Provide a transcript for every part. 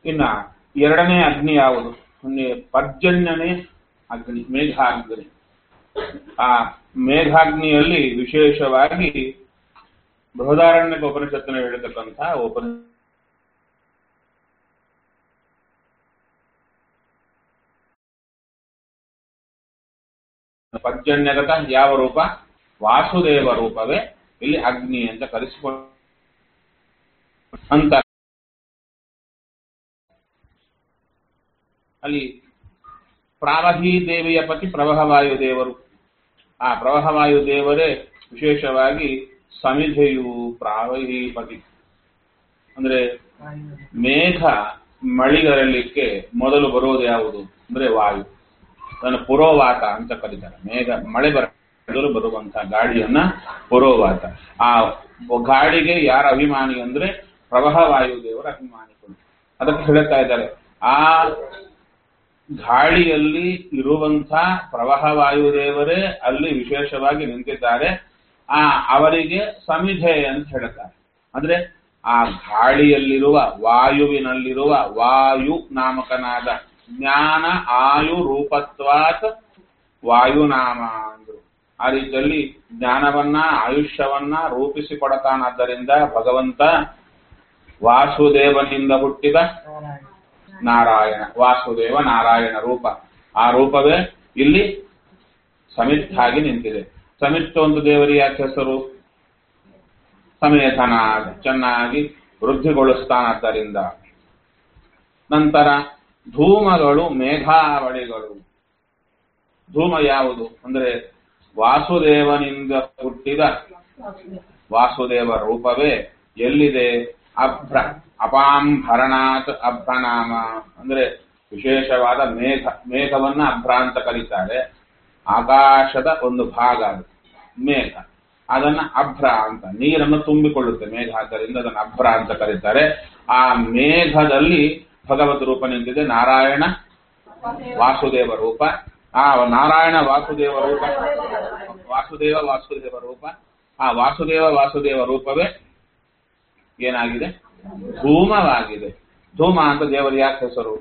ಇನ್ನ ಎರಡನೇ ಅಗ್ನಿ ಯಾವುದು ಒಂದು ಪರ್ಜನ್ಯನೇ ಅಗ್ನಿ ಮೇಘಾಗ್ನಿ ಆ ಮೇಘಾಗ್ನಿಯಲ್ಲಿ ವಿಶೇಷವಾಗಿ ಬೃಹದಾರಣ್ಯಕ ಉಪನಿಷತ್ತಿನ ಹೇಳತಕ್ಕಂಥ ಉಪನ ಪರ್ಜನ್ಯಗತ ಯಾವ ರೂಪ ವಾಸುದೇವ ರೂಪವೇ ಇಲ್ಲಿ ಅಗ್ನಿ ಅಂತ ಕರೆಸಿಕೊಂಡು ಅಂತ ಅಲ್ಲಿ ಪ್ರಾವಹಿ ದೇವಿಯ ಪತಿ ಪ್ರವಹವಾಯು ದೇವರು ಆ ಪ್ರವಹವಾಯು ದೇವರೇ ವಿಶೇಷವಾಗಿ ಸಮಿಧೆಯು ಪ್ರಾವಹಿ ಪತಿ ಅಂದ್ರೆ ಮೇಘ ಮಳಿಗರಲಿಕ್ಕೆ ಮೊದಲು ಬರೋದು ಯಾವುದು ಅಂದ್ರೆ ವಾಯು ಅದನ್ನು ಪುರೋವಾತ ಅಂತ ಕರೀತಾರೆ ಮೇಘ ಮಳೆ ಬರ ಮೊದಲು ಬರುವಂತಹ ಗಾಳಿಯನ್ನ ಪುರೋವಾತ ಆ ಗಾಳಿಗೆ ಯಾರ ಅಭಿಮಾನಿ ಅಂದ್ರೆ ಪ್ರವಾಹ ವಾಯುದೇವರ ಅಭಿಮಾನಿಗಳು ಅದಕ್ಕೆ ಹೇಳ್ತಾ ಇದ್ದಾರೆ ಆ ಗಾಳಿಯಲ್ಲಿ ಇರುವಂತ ಪ್ರವಾಹ ವಾಯುದೇವರೇ ಅಲ್ಲಿ ವಿಶೇಷವಾಗಿ ನಿಂತಿದ್ದಾರೆ ಆ ಅವರಿಗೆ ಸಮಿಧೆ ಅಂತ ಹೇಳ್ತಾರೆ ಅಂದ್ರೆ ಆ ಗಾಳಿಯಲ್ಲಿರುವ ವಾಯುವಿನಲ್ಲಿರುವ ವಾಯು ನಾಮಕನಾದ ಜ್ಞಾನ ಆಯು ರೂಪತ್ವಾತ್ ವಾಯುನಾಮ ಅಂದ್ರು ಆ ರೀತಿಯಲ್ಲಿ ಜ್ಞಾನವನ್ನ ಆಯುಷ್ಯವನ್ನ ರೂಪಿಸಿಕೊಡತಾನಾದ್ದರಿಂದ ಭಗವಂತ ವಾಸುದೇವನಿಂದ ಹುಟ್ಟಿದ ನಾರಾಯಣ ವಾಸುದೇವ ನಾರಾಯಣ ರೂಪ ಆ ರೂಪವೇ ಇಲ್ಲಿ ಸಮಿತ್ತಾಗಿ ನಿಂತಿದೆ ಸಮಿತ್ ಒಂದು ದೇವರಿಗೆ ಯಾಕೆ ಹೆಸರು ಸಮೇತನಾದ ಚೆನ್ನಾಗಿ ವೃದ್ಧಿಗೊಳಿಸ್ತಾನಾದ್ದರಿಂದ ನಂತರ ಧೂಮಗಳು ಮೇಘಾವಳಿಗಳು ಧೂಮ ಯಾವುದು ಅಂದ್ರೆ ವಾಸುದೇವನಿಂದ ಹುಟ್ಟಿದ ವಾಸುದೇವ ರೂಪವೇ ಎಲ್ಲಿದೆ ಅಭ್ರ ಅಪಾಂಭರಣಾತ್ ಅಭ್ರನಾಮ ಅಂದ್ರೆ ವಿಶೇಷವಾದ ಮೇಘ ಮೇಘವನ್ನ ಅಭ್ರ ಅಂತ ಕರೀತಾರೆ ಆಕಾಶದ ಒಂದು ಭಾಗ ಅದು ಮೇಘ ಅದನ್ನ ಅಭ್ರ ಅಂತ ನೀರನ್ನು ತುಂಬಿಕೊಳ್ಳುತ್ತೆ ಮೇಘ ಆದ್ದರಿಂದ ಅದನ್ನ ಅಭ್ರ ಅಂತ ಕರೀತಾರೆ ಆ ಮೇಘದಲ್ಲಿ ಭಗವತ್ ರೂಪ ನಿಂತಿದೆ ನಾರಾಯಣ ವಾಸುದೇವ ರೂಪ ಆ ನಾರಾಯಣ ವಾಸುದೇವ ರೂಪ ವಾಸುದೇವ ವಾಸುದೇವ ರೂಪ ಆ ವಾಸುದೇವ ವಾಸುದೇವ ರೂಪವೇ ಏನಾಗಿದೆ ಧೂಮವಾಗಿದೆ ಧೂಮ ಅಂತ ದೇವರ ಯಾಕೆ ಹೆಸರು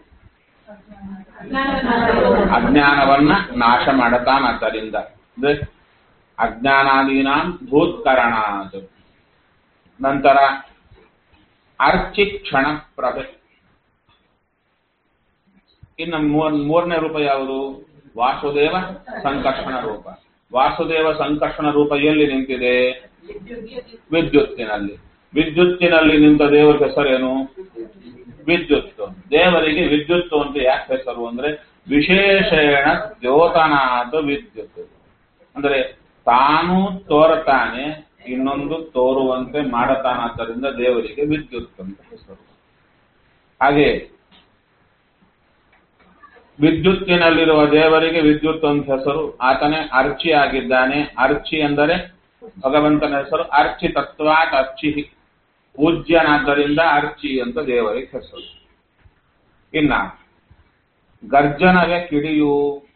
ಅಜ್ಞಾನವನ್ನ ನಾಶ ಮಾಡತಾನದ್ದರಿಂದ ಅಂದ್ರೆ ಅಜ್ಞಾನಾದೀನಾಂ ಭೂತ್ಕರಣಾತ್ ನಂತರ ಅರ್ಚಿ ಕ್ಷಣ ಪ್ರಭೆ ಇನ್ನು ಮೂರ್ ಮೂರನೇ ರೂಪ ಯಾವುದು ವಾಸುದೇವ ಸಂಕರ್ಷಣ ರೂಪ ವಾಸುದೇವ ಸಂಕರ್ಷಣ ರೂಪ ಎಲ್ಲಿ ನಿಂತಿದೆ ವಿದ್ಯುತ್ತಿನಲ್ಲಿ ವಿದ್ಯುತ್ತಿನಲ್ಲಿ ನಿಂತ ದೇವರ ಹೆಸರೇನು ವಿದ್ಯುತ್ ದೇವರಿಗೆ ವಿದ್ಯುತ್ ಅಂತ ಯಾಕೆ ಹೆಸರು ಅಂದ್ರೆ ವಿಶೇಷಣ ದ್ಯೋತನಾಥ ವಿದ್ಯುತ್ ಅಂದ್ರೆ ತಾನು ತೋರತಾನೆ ಇನ್ನೊಂದು ತೋರುವಂತೆ ಮಾಡತಾನಾದ್ದರಿಂದ ದೇವರಿಗೆ ವಿದ್ಯುತ್ ಅಂತ ಹೆಸರು ಹಾಗೆ ವಿದ್ಯುತ್ತಿನಲ್ಲಿರುವ ದೇವರಿಗೆ ವಿದ್ಯುತ್ ಅಂತ ಹೆಸರು ಆತನೇ ಅರ್ಚಿ ಆಗಿದ್ದಾನೆ ಅರ್ಚಿ ಎಂದರೆ ಭಗವಂತನ ಹೆಸರು ಅರ್ಚಿ ತತ್ವಾತ್ ಅರ್ಚಿ ಪೂಜ್ಯನಾದ್ದರಿಂದ ಅರ್ಚಿ ಅಂತ ದೇವರಿಗೆ ಹೆಸರು ಇನ್ನ ಗರ್ಜನವೇ ಕಿಡಿಯು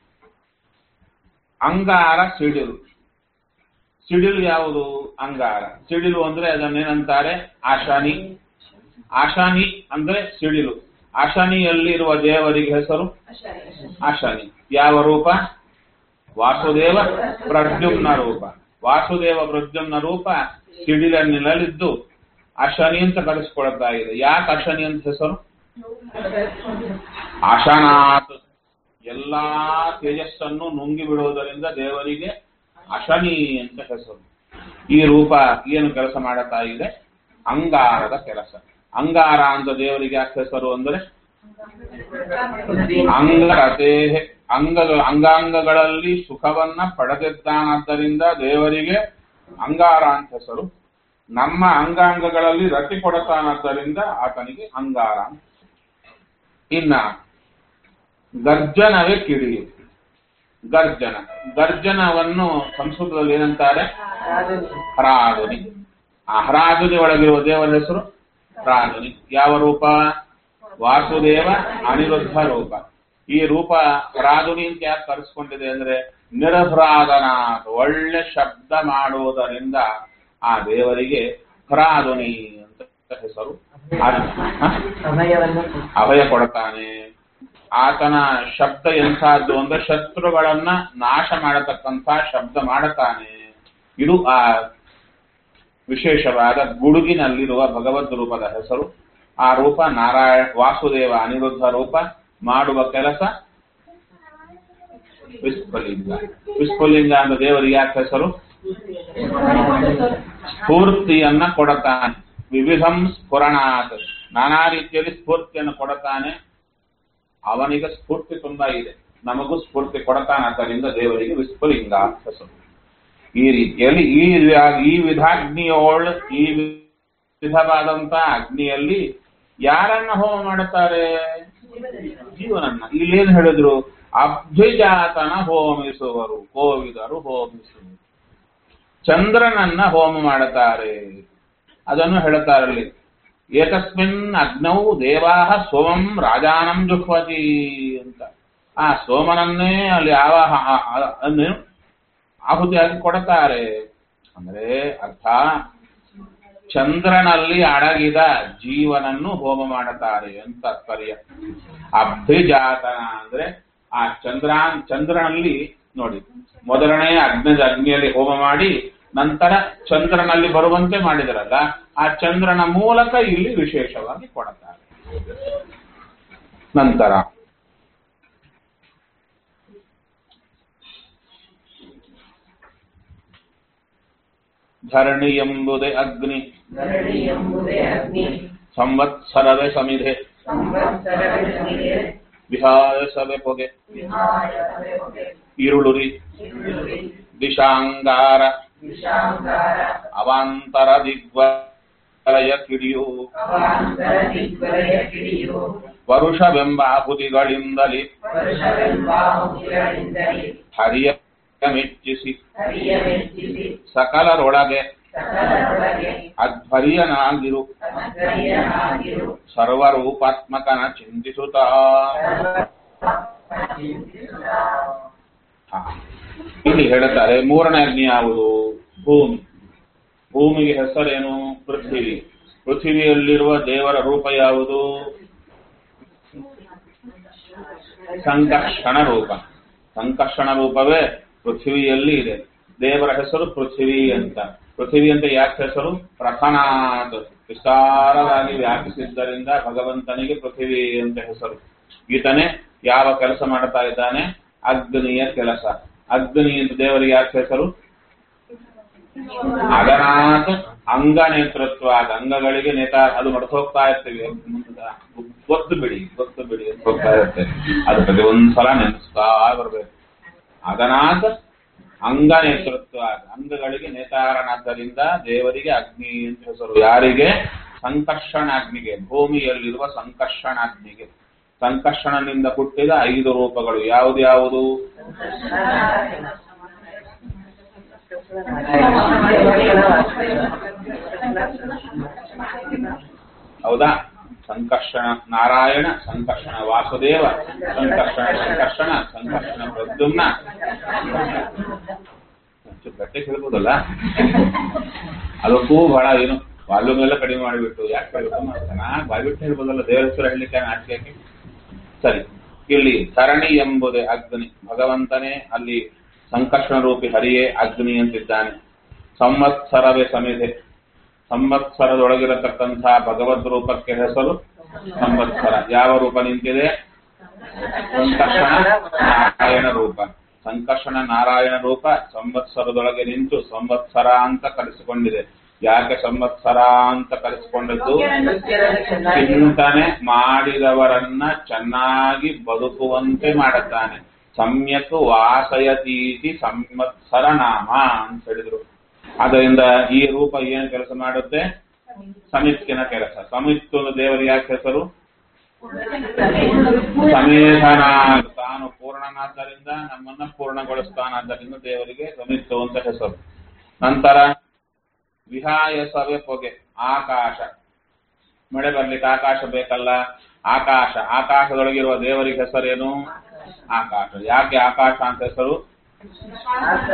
ಅಂಗಾರ ಸಿಡಿಲು ಸಿಡಿಲು ಯಾವುದು ಅಂಗಾರ ಸಿಡಿಲು ಅಂದ್ರೆ ಅದನ್ನೇನಂತಾರೆ ಆಶಾನಿ ಆಶಾನಿ ಅಂದ್ರೆ ಸಿಡಿಲು ಆಶಾನಿಯಲ್ಲಿರುವ ದೇವರಿಗೆ ಹೆಸರು ಆಶಾನಿ ಯಾವ ರೂಪ ವಾಸುದೇವ ಪ್ರದ್ಯುಮ್ನ ರೂಪ ವಾಸುದೇವ ಪ್ರದ್ಯುಮ್ನ ರೂಪ ಸಿಡಿಲನ್ನಿನಲ್ಲಿದ್ದು ಅಶನಿ ಅಂತ ಕರೆಸಿಕೊಳ್ತಾ ಇದೆ ಯಾಕೆ ಅಶನಿ ಅಂತ ಹೆಸರು ಅಶನಾಥ್ ಎಲ್ಲಾ ತೇಜಸ್ಸನ್ನು ನುಂಗಿ ಬಿಡುವುದರಿಂದ ದೇವರಿಗೆ ಅಶನಿ ಅಂತ ಹೆಸರು ಈ ರೂಪ ಏನು ಕೆಲಸ ಮಾಡುತ್ತಾ ಇದೆ ಅಂಗಾರದ ಕೆಲಸ ಅಂಗಾರ ಅಂತ ದೇವರಿಗೆ ಯಾಕೆ ಹೆಸರು ಅಂದ್ರೆ ಅಂಗರತೆ ಅಂಗ ಅಂಗಾಂಗಗಳಲ್ಲಿ ಸುಖವನ್ನ ಪಡೆದಿದ್ದಾನಾದ್ದರಿಂದ ದೇವರಿಗೆ ಅಂಗಾರ ಅಂತ ಹೆಸರು ನಮ್ಮ ಅಂಗಾಂಗಗಳಲ್ಲಿ ರತಿ ಕೊಡತಾನಾದ್ದರಿಂದ ಆತನಿಗೆ ಅಂಗಾರ ಅಂತ ಇನ್ನ ಗರ್ಜನವೇ ಕಿಡಿಯು ಗರ್ಜನ ಗರ್ಜನವನ್ನು ಸಂಸ್ಕೃತದಲ್ಲಿ ಏನಂತಾರೆ ಹರಾದುನಿ ಆ ಹರಾದುನಿ ಒಳಗಿರುವ ದೇವರ ಹೆಸರು ಹರಾದುನಿ ಯಾವ ರೂಪ ವಾಸುದೇವ ಅನಿರುದ್ಧ ರೂಪ ಈ ರೂಪ ಹರಾದುನಿ ಅಂತ ಯಾಕೆ ಕರೆಸ್ಕೊಂಡಿದೆ ಅಂದ್ರೆ ನಿರಭ್ರಾದನ ಒಳ್ಳೆ ಶಬ್ದ ಮಾಡುವುದರಿಂದ ಆ ದೇವರಿಗೆ ಹರಾದುನಿ ಅಂತ ಹೆಸರು ಆ- ಹ? ಅಭಯವನ್ನು ಅಭಯ ಕೊಡ್ತಾನೆ ಆತನ ಶಬ್ದ ಎಂಥದ್ದು ಅಂದ್ರೆ ಶತ್ರುಗಳನ್ನ ನಾಶ ಮಾಡತಕ್ಕಂಥ ಶಬ್ದ ಮಾಡುತ್ತಾನೆ ಇದು ಆ ವಿಶೇಷವಾದ ಗುಡುಗಿನಲ್ಲಿರುವ ಭಗವದ್ ರೂಪದ ಹೆಸರು ಆ ರೂಪ ನಾರಾಯಣ ವಾಸುದೇವ ಅನಿರುದ್ಧ ರೂಪ ಮಾಡುವ ಕೆಲಸ ವಿಸ್ಫುಲಿಂಗ ವಿಸ್ಫುಲಿಂಗ ಅಂದ್ರೆ ದೇವರಿಗೆ ಯಾಕೆ ಹೆಸರು ಸ್ಫೂರ್ತಿಯನ್ನ ಕೊಡತಾನೆ ವಿವಿಧಂ ಸ್ಫುರಣಾತ್ ನಾನಾ ರೀತಿಯಲ್ಲಿ ಸ್ಫೂರ್ತಿಯನ್ನು ಕೊಡತಾನೆ ಅವನಿಗೆ ಸ್ಫೂರ್ತಿ ತುಂಬಾ ಇದೆ ನಮಗೂ ಸ್ಫೂರ್ತಿ ಕೊಡತಾನೆ ಆದ್ದರಿಂದ ದೇವರಿಗೆ ವಿಸ್ಫುಲಿಂಗ ಹೆಸರು ಈ ರೀತಿಯಲ್ಲಿ ಈ ವಿಧ- ಈ ವಿಧಾಗ್ನಿಯೋಳ್ ಈ ವಿಧವಾದಂತ ಅಗ್ನಿಯಲ್ಲಿ ಯಾರನ್ನ ಹೋಮ ಮಾಡುತ್ತಾರೆ ಜೀವನನ್ನ ಇಲ್ಲೇನ್ ಹೇಳಿದ್ರು ಅಭ್ಯುಜಾತನ ಹೋಮಿಸುವರು ಕೋವಿದರು ಹೋಮಿಸುವರು ಚಂದ್ರನನ್ನ ಹೋಮ ಮಾಡುತ್ತಾರೆ ಅದನ್ನು ಹೇಳುತ್ತಾರಲ್ಲಿ ಏತಸ್ಮಿನ್ ಅಗ್ನೌ ದೇವಾಹ ಸೋಮಂ ರಾಜಾನಂ ಜುಹ್ವತಿ ಅಂತ ಆ ಸೋಮನನ್ನೇ ಅಲ್ಲಿ ಆವಾಹ ಆ- ಆ- ಅನ್ನು ಆಹುತಿಯಾಗಿ ಕೊಡುತ್ತಾರೆ ಅಂದ್ರೆ ಅರ್ಥ ಚಂದ್ರನಲ್ಲಿ ಅಡಗಿದ ಜೀವನನ್ನು ಹೋಮ ಮಾಡುತ್ತಾರೆ ಅಂತ ತಾತ್ಪರ್ಯ ಅಭ್ಯುಜಾತನ ಅಂದ್ರೆ ಆ ಚಂದ್ರ ಚಂದ್ರನಲ್ಲಿ ನೋಡಿ ಮೊದಲನೇ ಅಗ್ನದ ಅಗ್ನಿಯಲ್ಲಿ ಹೋಮ ಮಾಡಿ ನಂತರ ಚಂದ್ರನಲ್ಲಿ ಬರುವಂತೆ ಮಾಡಿದರಲ್ಲ ಆ ಚಂದ್ರನ ಮೂಲಕ ಇಲ್ಲಿ ವಿಶೇಷವಾಗಿ ಕೊಡುತ್ತಾರೆ ನಂತರ ಧರಣಿ ಎಂಬುದೇ ಅಗ್ನಿ ಧರಣಿ ಎಂಬುದೇ ಅಗ್ನಿ ಸಂವತ್ಸರವೇ ಸಮಿಧೆ ಸಂವತ್ಸರಗಳಿಗೆ ವಿಹಾಯ ಸವೆ ಪೊಗೆ ವಿಹಾಯಸವೆ ಹೊಗೆ, ಈರುಳುರಿ ಈರುಳ್ಳಿ, ದಿಶಾಂಗಾರ ವಿಷಾಂಗಾರ, ಅವಾಂತರ ದಿಗ್ವಲಯ ಕಿಡಿಯು ಅವಾಂತರ ದಿಗ್ವಲಯ ಕಿಡಿಯು, ವರುಷವೆಂಬ ಆಹುತಿಗಳಿಂದಲೇ ವರುಷವೆಂಬಾಹುತಿಗಳಿಂದಲೇ ಹರಿಯ ಮೆಚ್ಚಿಸಿ ಹರಿಯ ಮೆಚ್ಚಿಸಿ, ಸಕಲರೊಳಗೆ ಸಕಲರೊಳಗೆ ಅಧ್ವರ್ಯನಾಗಿರು ಅಗ್ರಹೀಯನಾಗಿರು, ಸರ್ವರೂಪಾತ್ಮಕನ ಚಿಂತಿಸುತ್ತಾ ಚಿಂತಿಸುತ್ತಾ. ಹಾ. ಇಲ್ಲಿ ಹೇಳುತ್ತಾರೆ ಮೂರನೇ ಅಗ್ನಿ ಯಾವುದು ಭೂಮಿ ಭೂಮಿಗೆ ಹೆಸರೇನು ಪೃಥ್ವಿ ಪೃಥ್ವಿಯಲ್ಲಿರುವ ದೇವರ ರೂಪ ಯಾವುದು ಸಂಕರ್ಷಣ ರೂಪ ಸಂಕರ್ಷಣ ರೂಪವೇ ಪೃಥ್ವಿಯಲ್ಲಿ ಇದೆ ದೇವರ ಹೆಸರು ಪೃಥ್ವಿ ಅಂತ ಪೃಥ್ವಿ ಅಂತ ಯಾಕೆ ಹೆಸರು ಪ್ರಥನಾತ್ ವಿಸ್ತಾರವಾಗಿ ವ್ಯಾಪಿಸಿದ್ದರಿಂದ ಭಗವಂತನಿಗೆ ಪೃಥ್ವಿ ಅಂತ ಹೆಸರು ಈತನೇ ಯಾವ ಕೆಲಸ ಮಾಡ್ತಾ ಇದ್ದಾನೆ ಅಗ್ನಿಯ ಕೆಲಸ ಅಗ್ನಿ ಅಂತ ದೇವರಿಗೆ ಯಾಕೆ ಹೆಸರು ಅಗನಾಥ್ ಅಂಗ ನೇತೃತ್ವ ಆದ ಅಂಗಗಳಿಗೆ ನೇತಾ ಅದು ಮರೆತು ಹೋಗ್ತಾ ಇರ್ತೀವಿ ಮುಂದ ಗೊತ್ತು ಬಿಡಿ ಗೊತ್ತು ಬಿಡಿ ಅಂತ ಹೋಗ್ತಾ ಇರುತ್ತೆ ಅದು ಪ್ರತಿ ಒಂದ್ಸಲ ನೆನೆಸ್ತಾ ಬರ್ಬೇಕು ಅಗನಾಥ್ ಅಂಗ ನೇತೃತ್ವ ಆದ ಅಂಗಗಳಿಗೆ ನೇತಾರನಾದ್ದರಿಂದ ದೇವರಿಗೆ ಅಗ್ನಿ ಅಂತ ಹೆಸರು ಯಾರಿಗೆ ಸಂಕರ್ಷಣಾಗ್ನಿಗೆ ಭೂಮಿಯಲ್ಲಿರುವ ಸಂಕರ್ಷಣಾಗ್ನಿಗೆ ಸಂಕರ್ಷಣನಿಂದ ಹುಟ್ಟಿದ ಐದು ರೂಪಗಳು ಯಾವುದು ಯಾವುದು ಹೌದಾ ಸಂಕರ್ಷಣ ನಾರಾಯಣ ಸಂಕರ್ಷಣ ವಾಸುದೇವ ಸಂಕರ್ಷಣ ಸಂಕರ್ಷಣ ಸಂಕರ್ಷಣ ಪ್ರದ್ಯುಮ್ನ ಒಂಚೂರು ಗಟ್ಟಿ ಹೇಳ್ಬೋದಲ್ಲ ಅದಕ್ಕೂ ಬಹಳ ಏನು ವಾಲ್ಯೂಮ್ ಎಲ್ಲ ಕಡಿಮೆ ಮಾಡಿಬಿಟ್ಟು ಯಾಕೆ ಹೇಳ್ಬೇಕು ಚೆನ್ನಾಗಿ ಬಾಯ್ಬಿಟ್ಟು ಹೇಳ್ಬೋದಲ್ಲ ದೇವರ ಹೆಸರು ಹೇಳಲಿಕ್ಕೆ ನಾಚಿಕೆ ಸರಿ ಇಲ್ಲಿ ಧರಣಿ ಎಂಬುದೇ ಅಗ್ನಿ ಭಗವಂತನೇ ಅಲ್ಲಿ ಸಂಕರ್ಷಣ ರೂಪಿ ಹರಿಯೇ ಅಗ್ನಿ ಅಂತಿದ್ದಾನೆ ಸಂವತ್ಸರವೇ ಸಮಿಧೆ ಸಂವತ್ಸರದೊಳಗಿರತಕ್ಕಂಥ ಭಗವದ್ ರೂಪಕ್ಕೆ ಹೆಸರು ಸಂವತ್ಸರ ಯಾವ ರೂಪ ನಿಂತಿದೆ ಸಂಕರ್ಷಣ ನಾರಾಯಣ ರೂಪ ಸಂಕರ್ಷಣ ನಾರಾಯಣ ರೂಪ ಸಂವತ್ಸರದೊಳಗೆ ನಿಂತು ಸಂವತ್ಸರ ಅಂತ ಕರೆಸಿಕೊಂಡಿದೆ ಯಾಕೆ ಸಂವತ್ಸರ ಅಂತ ಕರೆಸಿಕೊಂಡದ್ದು ಚಿಂತನೆ ಮಾಡಿದವರನ್ನ ಚೆನ್ನಾಗಿ ಬದುಕುವಂತೆ ಮಾಡುತ್ತಾನೆ ಸಮ್ಯಕ್ ವಾಸಯತೀತಿ ಸಂವತ್ಸರ ನಾಮ ಅಂತ ಹೇಳಿದ್ರು ಅದರಿಂದ ಈ ರೂಪ ಏನು ಕೆಲಸ ಮಾಡುತ್ತೆ ಸಮಿತ್ತಿನ ಕೆಲಸ ಸಮಿತ್ತು ದೇವರಿಗೆ ಯಾಕೆ ಹೆಸರು ಸಮೇಧನ ತಾನು ಪೂರ್ಣನಾದ್ದರಿಂದ ನಮ್ಮನ್ನ ಪೂರ್ಣಗೊಳಿಸ್ತಾನಾದ್ದರಿಂದ ದೇವರಿಗೆ ಸಮಿತ್ತು ಅಂತ ಹೆಸರು ನಂತರ ವಿಹಾಯ ಸವೆ ಪೊಗೆ ಆಕಾಶ ಮಳೆ ಬರ್ಲಿಕ್ಕೆ ಆಕಾಶ ಬೇಕಲ್ಲ ಆಕಾಶ ಆಕಾಶದೊಳಗಿರುವ ದೇವರಿಗೆ ಹೆಸರೇನು ಆಕಾಶ ಯಾಕೆ ಆಕಾಶ ಅಂತ ಹೆಸರು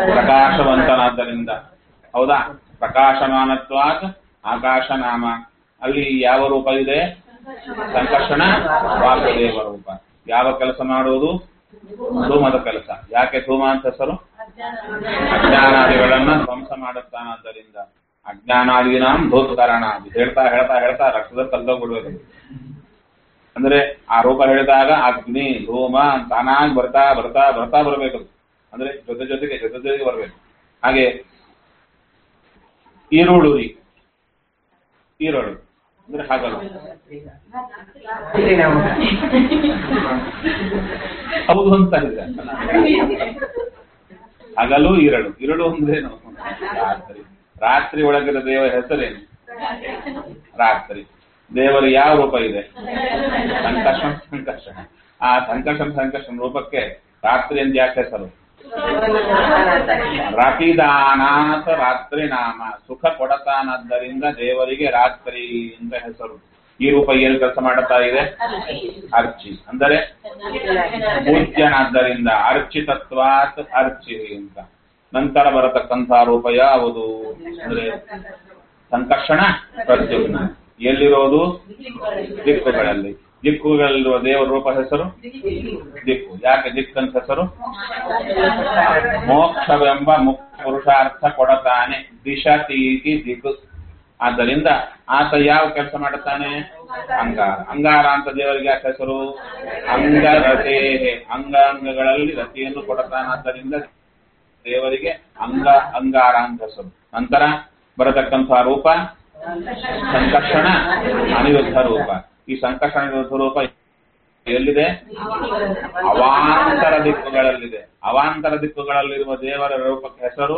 ಪ್ರಕಾಶವಂತನಾದ್ದರಿಂದ ಹೌದಾ ಪ್ರಕಾಶಮಾನತ್ವಾತ್ ಆಕಾಶ ನಾಮ ಅಲ್ಲಿ ಯಾವ ರೂಪ ಇದೆ ಸಂಕರ್ಷಣ ವಾಸುದೇವ ರೂಪ ಯಾವ ಕೆಲಸ ಮಾಡುವುದು ಧೂಮದ ಕೆಲಸ ಯಾಕೆ ಧೂಮ ಅಂತ ಹೆಸರು ಅಜ್ಞಾನಾದಿಗಳನ್ನ ಧ್ವಂಸ ಮಾಡುತ್ತಾನಾದ್ದರಿಂದ ಅಜ್ಞಾನಾದಿನಾಂ ಧೂತಕರಣ ಹೇಳ್ತಾ ಹೇಳ್ತಾ ಹೇಳ್ತಾ ರಕ್ತದ ಕಲ್ತೋಗ್ಬಿಡ್ಬೇಕು ಅಂದ್ರೆ ಆ ರೂಪ ಹೇಳಿದಾಗ ಅಗ್ನಿ ಧೂಮ ತಾನಾಗಿ ಬರ್ತಾ ಬರ್ತಾ ಬರ್ತಾ ಬರಬೇಕು ಅಂದ್ರೆ ಜೊತೆ ಜೊತೆಗೆ ಜೊತೆ ಜೊತೆಗೆ ಬರಬೇಕು ಹಾಗೆ ಈರುಳ್ಳಿ ಈರುಳ್ಳಿ ಅಂದ್ರೆ ಹಾಗಲ್ಲ ಹೌದು ಅಂತ ಇದೆ ಹಗಲು ಇರಳು ಇರಳು ಅಂದ್ರೇನು ರಾತ್ರಿ ರಾತ್ರಿ ಒಳಗಿರೋ ದೇವರ ಹೆಸರೇನು ರಾತ್ರಿ ದೇವರ ಯಾವ ರೂಪ ಇದೆ ಸಂಕರ್ಷಣ ಸಂಕರ್ಷಣ ಆ ಸಂಕರ್ಷಣ ಸಂಕರ್ಷಣ ರೂಪಕ್ಕೆ ರಾತ್ರಿ ಅಂತ ಯಾಕೆ ಹೆಸರು ರತಿದಾನಾಥ ರಾತ್ರಿ ನಾಮ ಸುಖ ಕೊಡತಾನದ್ದರಿಂದ ದೇವರಿಗೆ ರಾತ್ರಿ ಅಂತ ಹೆಸರು ಈ ರೂಪ ಏನು ಕೆಲಸ ಮಾಡುತ್ತಾ ಇದೆ ಅರ್ಚಿ ಅಂದರೆ ಪೂಜ್ಯನಾದ್ದರಿಂದ ಅರ್ಚಿತತ್ವಾತ್ ಅರ್ಚಿ ಅಂತ ನಂತರ ಬರತಕ್ಕಂಥ ರೂಪ ಯಾವುದು ಅಂದ್ರೆ ಸಂಕರ್ಷಣ ಪ್ರದ್ಯುಮ್ನ ಎಲ್ಲಿರೋದು ದಿಕ್ಕುಗಳಲ್ಲಿ ದಿಕ್ಕುಗಳಲ್ಲಿರುವ ದೇವರ ರೂಪ ಹೆಸರು ದಿಕ್ಕು ಯಾಕೆ ದಿಕ್ಕಂತ ಹೆಸರು ಮೋಕ್ಷವೆಂಬ ಮುಖ್ಯ ಪುರುಷಾರ್ಥ ಕೊಡತಾನೆ ದಿಶತೀತಿ ದಿಕ್ಕು ಆದ್ದರಿಂದ ಆತ ಯಾವ ಕೆಲಸ ಮಾಡುತ್ತಾನೆ ಅಂಗಾರ ಅಂಗಾರ ಅಂತ ದೇವರಿಗೆ ಯಾಕೆ ಹೆಸರು ಅಂಗರತೆ ಅಂಗಾಂಗಗಳಲ್ಲಿ ರತಿಯನ್ನು ಕೊಡತಾನಾದ್ದರಿಂದ ದೇವರಿಗೆ ಅಂಗ ಅಂಗಾರ ಅಂತ ಹೆಸರು ನಂತರ ಬರತಕ್ಕಂತಹ ರೂಪ ಸಂಕರ್ಷಣ ಅನಿರುದ್ಧ ರೂಪ ಈ ಸಂಕರ್ಷಣ ಅನಿರುದ್ಧ ರೂಪ ಎಲ್ಲಿದೆ ಅವಾಂತರ ದಿಕ್ಕುಗಳಲ್ಲಿದೆ ಅವಾಂತರ ದಿಕ್ಕುಗಳಲ್ಲಿರುವ ದೇವರ ರೂಪಕ್ಕೆ ಹೆಸರು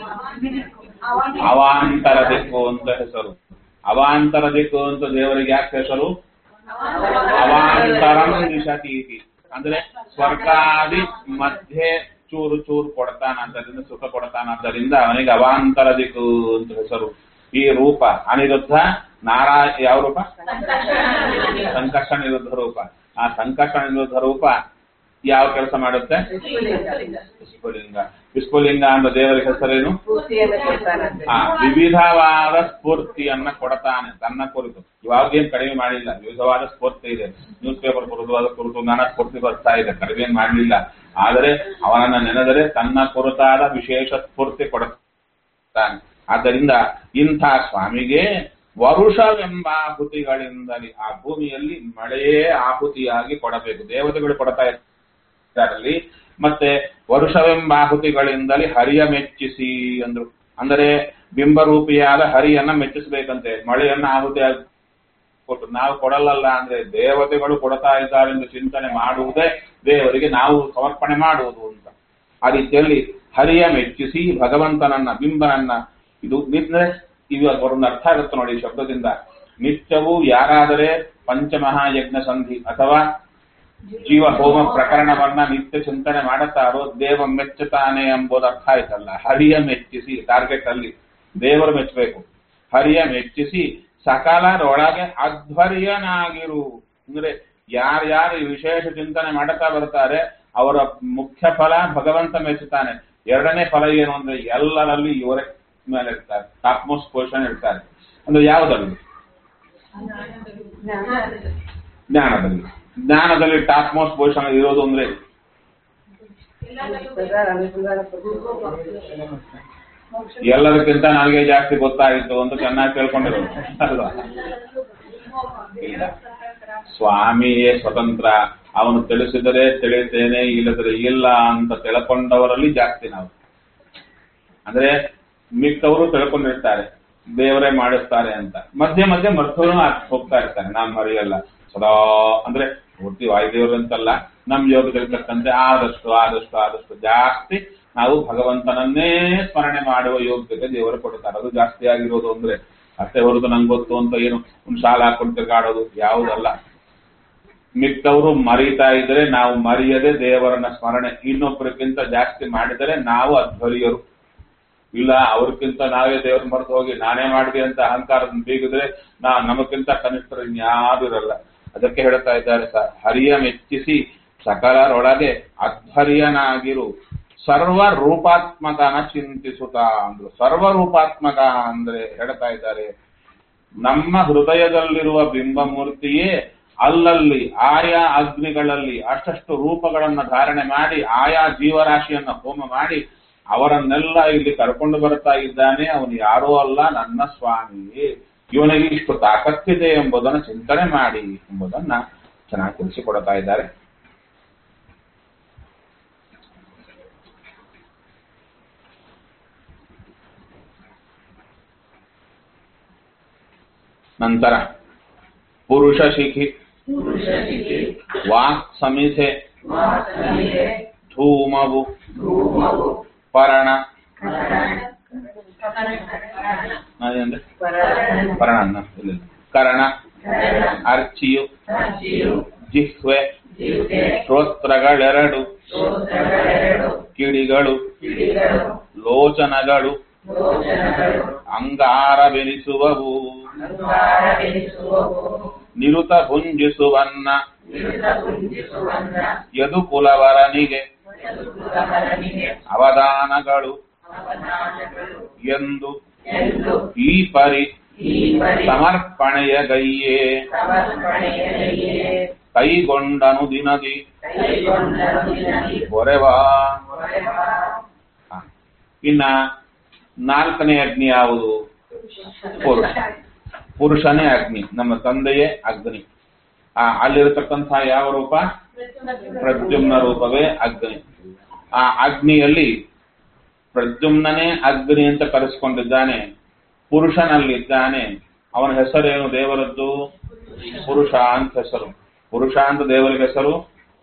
ಅವಾಂತರ ದಿಕ್ಕು ಅಂತ ಹೆಸರು ಅವಾಂತರ ದಿಕ್ಕು ಅಂತ ದೇವರಿಗೆ ಯಾಕೆ ಹೆಸರು ಅವಾಂತರಂ ದಿಶತೀತಿ ಅಂದ್ರೆ ಸ್ವರ್ಗಾದಿ ಮಧ್ಯೆ ಚೂರು ಚೂರು ಕೊಡ್ತಾನದ್ದರಿಂದ ಸುಖ ಕೊಡ್ತಾನದ್ದರಿಂದ ಅವನಿಗೆ ಅವಾಂತರ ದಿಕ್ಕು ಅಂತ ಹೆಸರು ಈ ರೂಪ ಅನಿರುದ್ಧ ನಾರಾ ಯಾವ ರೂಪ ಸಂಕರ್ಷಣ ನಿರುದ್ಧ ರೂಪ ಆ ಸಂಕರ್ಷಣ ನಿರುದ್ಧ ರೂಪ ಯಾವ ಕೆಲಸ ಮಾಡುತ್ತೆ ವಿಸ್ಫುಲಿಂಗ ವಿಸ್ಫುಲಿಂಗ ಅಂತ ದೇವರ ಹೆಸರೇನು ಆ ವಿವಿಧವಾದ ಸ್ಫೂರ್ತಿಯನ್ನ ಕೊಡತಾನೆ ತನ್ನ ಕುರಿತು ಇವಾಗೇನ್ ಕಡಿಮೆ ಮಾಡಿಲ್ಲ ವಿವಿಧವಾದ ಸ್ಫೂರ್ತಿ ಇದೆ ನ್ಯೂಸ್ ಪೇಪರ್ ಕುರಿತವಾದ ಕುರಿತು ನಾನಾ ಸ್ಫೂರ್ತಿ ಬರ್ತಾ ಇದೆ ಕಡಿಮೆ ಮಾಡಲಿಲ್ಲ ಆದರೆ ಅವನನ್ನ ನೆನೆದರೆ ತನ್ನ ಕುರಿತಾದ ವಿಶೇಷ ಸ್ಫೂರ್ತಿ ಕೊಡುತ್ತಾನೆ ಆದ್ದರಿಂದ ಇಂಥ ಸ್ವಾಮಿಗೆ ವರುಷವೆಂಬಾಹುತಿಗಳಿಂದಲೇ ಆ ಭೂಮಿಯಲ್ಲಿ ಮಳೆಯೇ ಆಹುತಿಯಾಗಿ ಕೊಡಬೇಕು ದೇವತೆಗಳು ಕೊಡ್ತಾ ಇದ್ದಾರಲ್ಲಿ ಮತ್ತೆ ವರುಷವೆಂಬಾಹುತಿಗಳಿಂದಲೇ ಹರಿಯ ಮೆಚ್ಚಿಸಿ ಅಂದ್ರು ಅಂದರೆ ಬಿಂಬರೂಪಿಯಾದ ಹರಿಯನ್ನ ಮೆಚ್ಚಿಸಬೇಕಂತೆ ಮಳೆಯನ್ನ ಆಹುತಿಯಾಗಿ ಕೊಟ್ಟು ನಾವು ಕೊಡಲ್ಲಲ್ಲ ಅಂದ್ರೆ ದೇವತೆಗಳು ಕೊಡ್ತಾ ಇದ್ದಾರೆ ಎಂದು ಚಿಂತನೆ ಮಾಡುವುದೇ ದೇವರಿಗೆ ನಾವು ಸಮರ್ಪಣೆ ಮಾಡುವುದು ಅಂತ ಆ ರೀತಿಯಲ್ಲಿ ಹರಿಯ ಮೆಚ್ಚಿಸಿ ಭಗವಂತನನ್ನ ಬಿಂಬನನ್ನ ಇದು ನಿತ್ಯ ಇವಾಗ ಒಂದು ಅರ್ಥ ಆಗುತ್ತೆ ನೋಡಿ ಈ ಶಬ್ದದಿಂದ ನಿತ್ಯವೂ ಯಾರಾದರೆ ಪಂಚಮಹಾಯಜ್ಞ ಸಂಧಿ ಅಥವಾ ಜೀವ ಹೋಮ ಪ್ರಕರಣವನ್ನ ನಿತ್ಯ ಚಿಂತನೆ ಮಾಡುತ್ತಾರೋ ದೇವ ಮೆಚ್ಚುತ್ತಾನೆ ಎಂಬುದು ಅರ್ಥ ಆಯ್ತಲ್ಲ ಹರಿಯ ಮೆಚ್ಚಿಸಿ ಟಾರ್ಗೆಟ್ ಅಲ್ಲಿ ದೇವರು ಮೆಚ್ಚಬೇಕು ಹರಿಯ ಮೆಚ್ಚಿಸಿ ಸಕಲರೊಳಗೆ ಅಧ್ವರ್ಯನಾಗಿರು ಅಂದ್ರೆ ಯಾರ್ಯಾರು ಈ ವಿಶೇಷ ಚಿಂತನೆ ಮಾಡುತ್ತಾ ಬರ್ತಾರೆ ಅವರ ಮುಖ್ಯ ಫಲ ಭಗವಂತ ಮೆಚ್ಚುತ್ತಾನೆ ಎರಡನೇ ಫಲ ಏನು ಅಂದ್ರೆ ಎಲ್ಲರಲ್ಲಿ ಇವರೇ ಮೇಲೆ ಇರ್ತಾರೆ ಟಾಪ್ ಮೋಸ್ಟ್ ಪೊಸಿಷನ್ ಇರ್ತಾರೆ ಅಂದ್ರೆ ಯಾವುದಲ್ಲಿ ಜ್ಞಾನದಲ್ಲಿ ಜ್ಞಾನದಲ್ಲಿ ಟಾಪ್ ಮೋಸ್ಟ್ ಪೊಸಿಷನ್ ಇರೋದು ಅಂದ್ರೆ ಎಲ್ಲದಕ್ಕಿಂತ ನನಗೆ ಜಾಸ್ತಿ ಗೊತ್ತಾಯಿತು ಅಂತ ಚೆನ್ನಾಗಿ ಕೇಳ್ಕೊಂಡಿರೋದು ಅಲ್ವಾ ಇಲ್ಲ ಸ್ವಾಮಿಯೇ ಸ್ವತಂತ್ರ ಅವನು ತಿಳಿಸಿದರೆ ತಿಳಿತೇನೆ ಇಲ್ಲದ್ರೆ ಇಲ್ಲ ಅಂತ ತಿಳ್ಕೊಂಡವರಲ್ಲಿ ಜಾಸ್ತಿ ನಾವು ಅಂದ್ರೆ ಮಿಕ್ಕವರು ತಿಳ್ಕೊಂಡಿರ್ತಾರೆ ದೇವರೇ ಮಾಡಿಸ್ತಾರೆ ಅಂತ ಮಧ್ಯೆ ಮಧ್ಯೆ ಮರ್ತವರು ಹೋಗ್ತಾ ಇರ್ತಾರೆ ನಾನ್ ಮರೆಯಲ್ಲ ಸದಾ ಅಂದ್ರೆ ಪೂರ್ತಿ ವಾಯುದೇವರು ಅಂತಲ್ಲ ನಮ್ ಯೋಗದಲ್ಲಿರ್ತಕ್ಕಂತೆ ಆದಷ್ಟು ಆದಷ್ಟು ಆದಷ್ಟು ಜಾಸ್ತಿ ನಾವು ಭಗವಂತನನ್ನೇ ಸ್ಮರಣೆ ಮಾಡುವ ಯೋಗ್ಯತೆ ದೇವರು ಕೊಡ್ತಾರೆ ಅದು ಜಾಸ್ತಿ ಆಗಿರೋದು ಅಂದ್ರೆ ಅಷ್ಟೇ ಹೊರತು ನಂಗೆ ಗೊತ್ತು ಅಂತ ಏನು ಒಂದು ಶಾಲ ಹಾಕೊಂಡು ತಿರ್ಗಾಡೋದು ಯಾವುದಲ್ಲ ಮಿಕ್ಕವರು ಮರೀತಾ ಇದ್ರೆ ನಾವು ಮರೆಯದೆ ದೇವರನ್ನ ಸ್ಮರಣೆ ಇನ್ನೊಬ್ಬರಿಗಿಂತ ಜಾಸ್ತಿ ಮಾಡಿದರೆ ನಾವು ಅಧ್ವರಿಯರು ಇಲ್ಲ ಅವ್ರಿಗಿಂತ ನಾವೇ ದೇವ್ರ ಮರೆತು ಹೋಗಿ ನಾನೇ ಮಾಡಿದೆ ಅಂತ ಅಹಂಕಾರ ಬೀಗಿದ್ರೆ ನಾ ನಮಗಿಂತ ಕನಿಷ್ಠರು ಇನ್ಯಾರು ಇರಲ್ಲ ಅದಕ್ಕೆ ಹೇಳ್ತಾ ಇದ್ದಾರೆ ಸರ್ ಹರಿಯ ಮೆಚ್ಚಿಸಿ ಸಕಲರೊಳಗೆ ಅಧ್ವರ್ಯನಾಗಿರು ಸರ್ವ ರೂಪಾತ್ಮಕನ ಚಿಂತಿಸುತ್ತಾ ಅಂದ್ರು ಸರ್ವ ರೂಪಾತ್ಮಕ ಅಂದ್ರೆ ಹೇಳ್ತಾ ಇದ್ದಾರೆ ನಮ್ಮ ಹೃದಯದಲ್ಲಿರುವ ಬಿಂಬಮೂರ್ತಿಯೇ ಅಲ್ಲಲ್ಲಿ ಆಯಾ ಅಗ್ನಿಗಳಲ್ಲಿ ಅಷ್ಟಷ್ಟು ರೂಪಗಳನ್ನ ಧಾರಣೆ ಮಾಡಿ ಆಯಾ ಜೀವರಾಶಿಯನ್ನ ಹೋಮ ಮಾಡಿ ಅವರನ್ನೆಲ್ಲ ಇಲ್ಲಿ ಕರ್ಕೊಂಡು ಬರ್ತಾ ಇದ್ದಾನೆ ಅವನು ಯಾರೋ ಅಲ್ಲ ನನ್ನ ಸ್ವಾಮಿಯೇ ಇವನಿಗೆ ಇಷ್ಟು ತಾಕತ್ತಿದೆ ಎಂಬುದನ್ನು ಚಿಂತನೆ ಮಾಡಿ ಎಂಬುದನ್ನ ಚೆನ್ನಾಗಿ ತಿಳಿಸಿಕೊಡ್ತಾ ಇದ್ದಾರೆ ನಂತರ ಪುರುಷ ಶಿಖಿ ಪುರುಷ ಶಿಖಿ ವಾಕ್ ಸಮಿಸೆ ವಾಸನಿಗೆ ಧೂಮವು ಧೂಮವು ಪರಣ ಕರಣ ಅದೇಂದ್ರೆ ಪರಣ ಪರಣ ಅನ್ನ ಇಲ್ಲ ಕರಣ ಕರಣ ಅರ್ಚಿಯು ಸಾಕ್ಷಿಯು ಜಿಹ್ವೆ ಜಿಹ್ವೆ ಶ್ರೋತ್ರಗಳೆರಡು ಶ್ರೋತ್ರಗಳೆರಡು ಕಿಡಿಗಳು ಕಿಡಿಗಳು ಲೋಚನಗಳು ಲೋಚನಗಳು ಅಂಗಾರವೆನಿಸುವವು ಅಂಗಾರವೆನಿಸುವವು ನಿರುತ ಭುಂಜಿಸುವನ್ನ ನಿರುತ ಪುಂಜಿಸುವನ್ನ ಯದು ಕುಲವರನಿಗೆ ಯದುಕುಲಹರನಿಗೆ ಅವದಾನಗಳು ಅವಧಾನಗಳು ಎಂದು ಎಂದು ಈ ಪರಿ ಈ ಪರಿ ಸಮರ್ಪಣೆಯ ಗೈಯೇ ಸಮರ್ಪಣೆಯಲ್ಲಿ ಕೈಗೊಂಡನು ದಿನದಿ ಕೈಗೊಂಡನು ದಿನದಿ ಹೊರೆವಾ ಹೊರೆವ ಹ. ಇನ್ನ ನಾಲ್ಕನೇ ಅಗ್ನಿ ಯಾವುದು ಪುರುಷ ಪುರುಷನೇ ಅಗ್ನಿ ನಮ್ಮ ತಂದೆಯೇ ಅಗ್ನಿ ಆ ಅಲ್ಲಿರತಕ್ಕಂತಹ ಯಾವ ರೂಪ ಪ್ರದ್ಯುಮ್ನ ರೂಪವೇ ಅಗ್ನಿ ಆ ಅಗ್ನಿಯಲ್ಲಿ ಪ್ರದ್ಯುಮ್ನನೇ ಅಗ್ನಿ ಅಂತ ಕರೆಸ್ಕೊಂಡಿದ್ದಾನೆ ಪುರುಷನಲ್ಲಿದ್ದಾನೆ ಅವನ ಹೆಸರೇನು ದೇವರದ್ದು ಪುರುಷ ಅಂತ ಹೆಸರು ಪುರುಷ ಅಂತ ದೇವರಿಗೆ ಹೆಸರು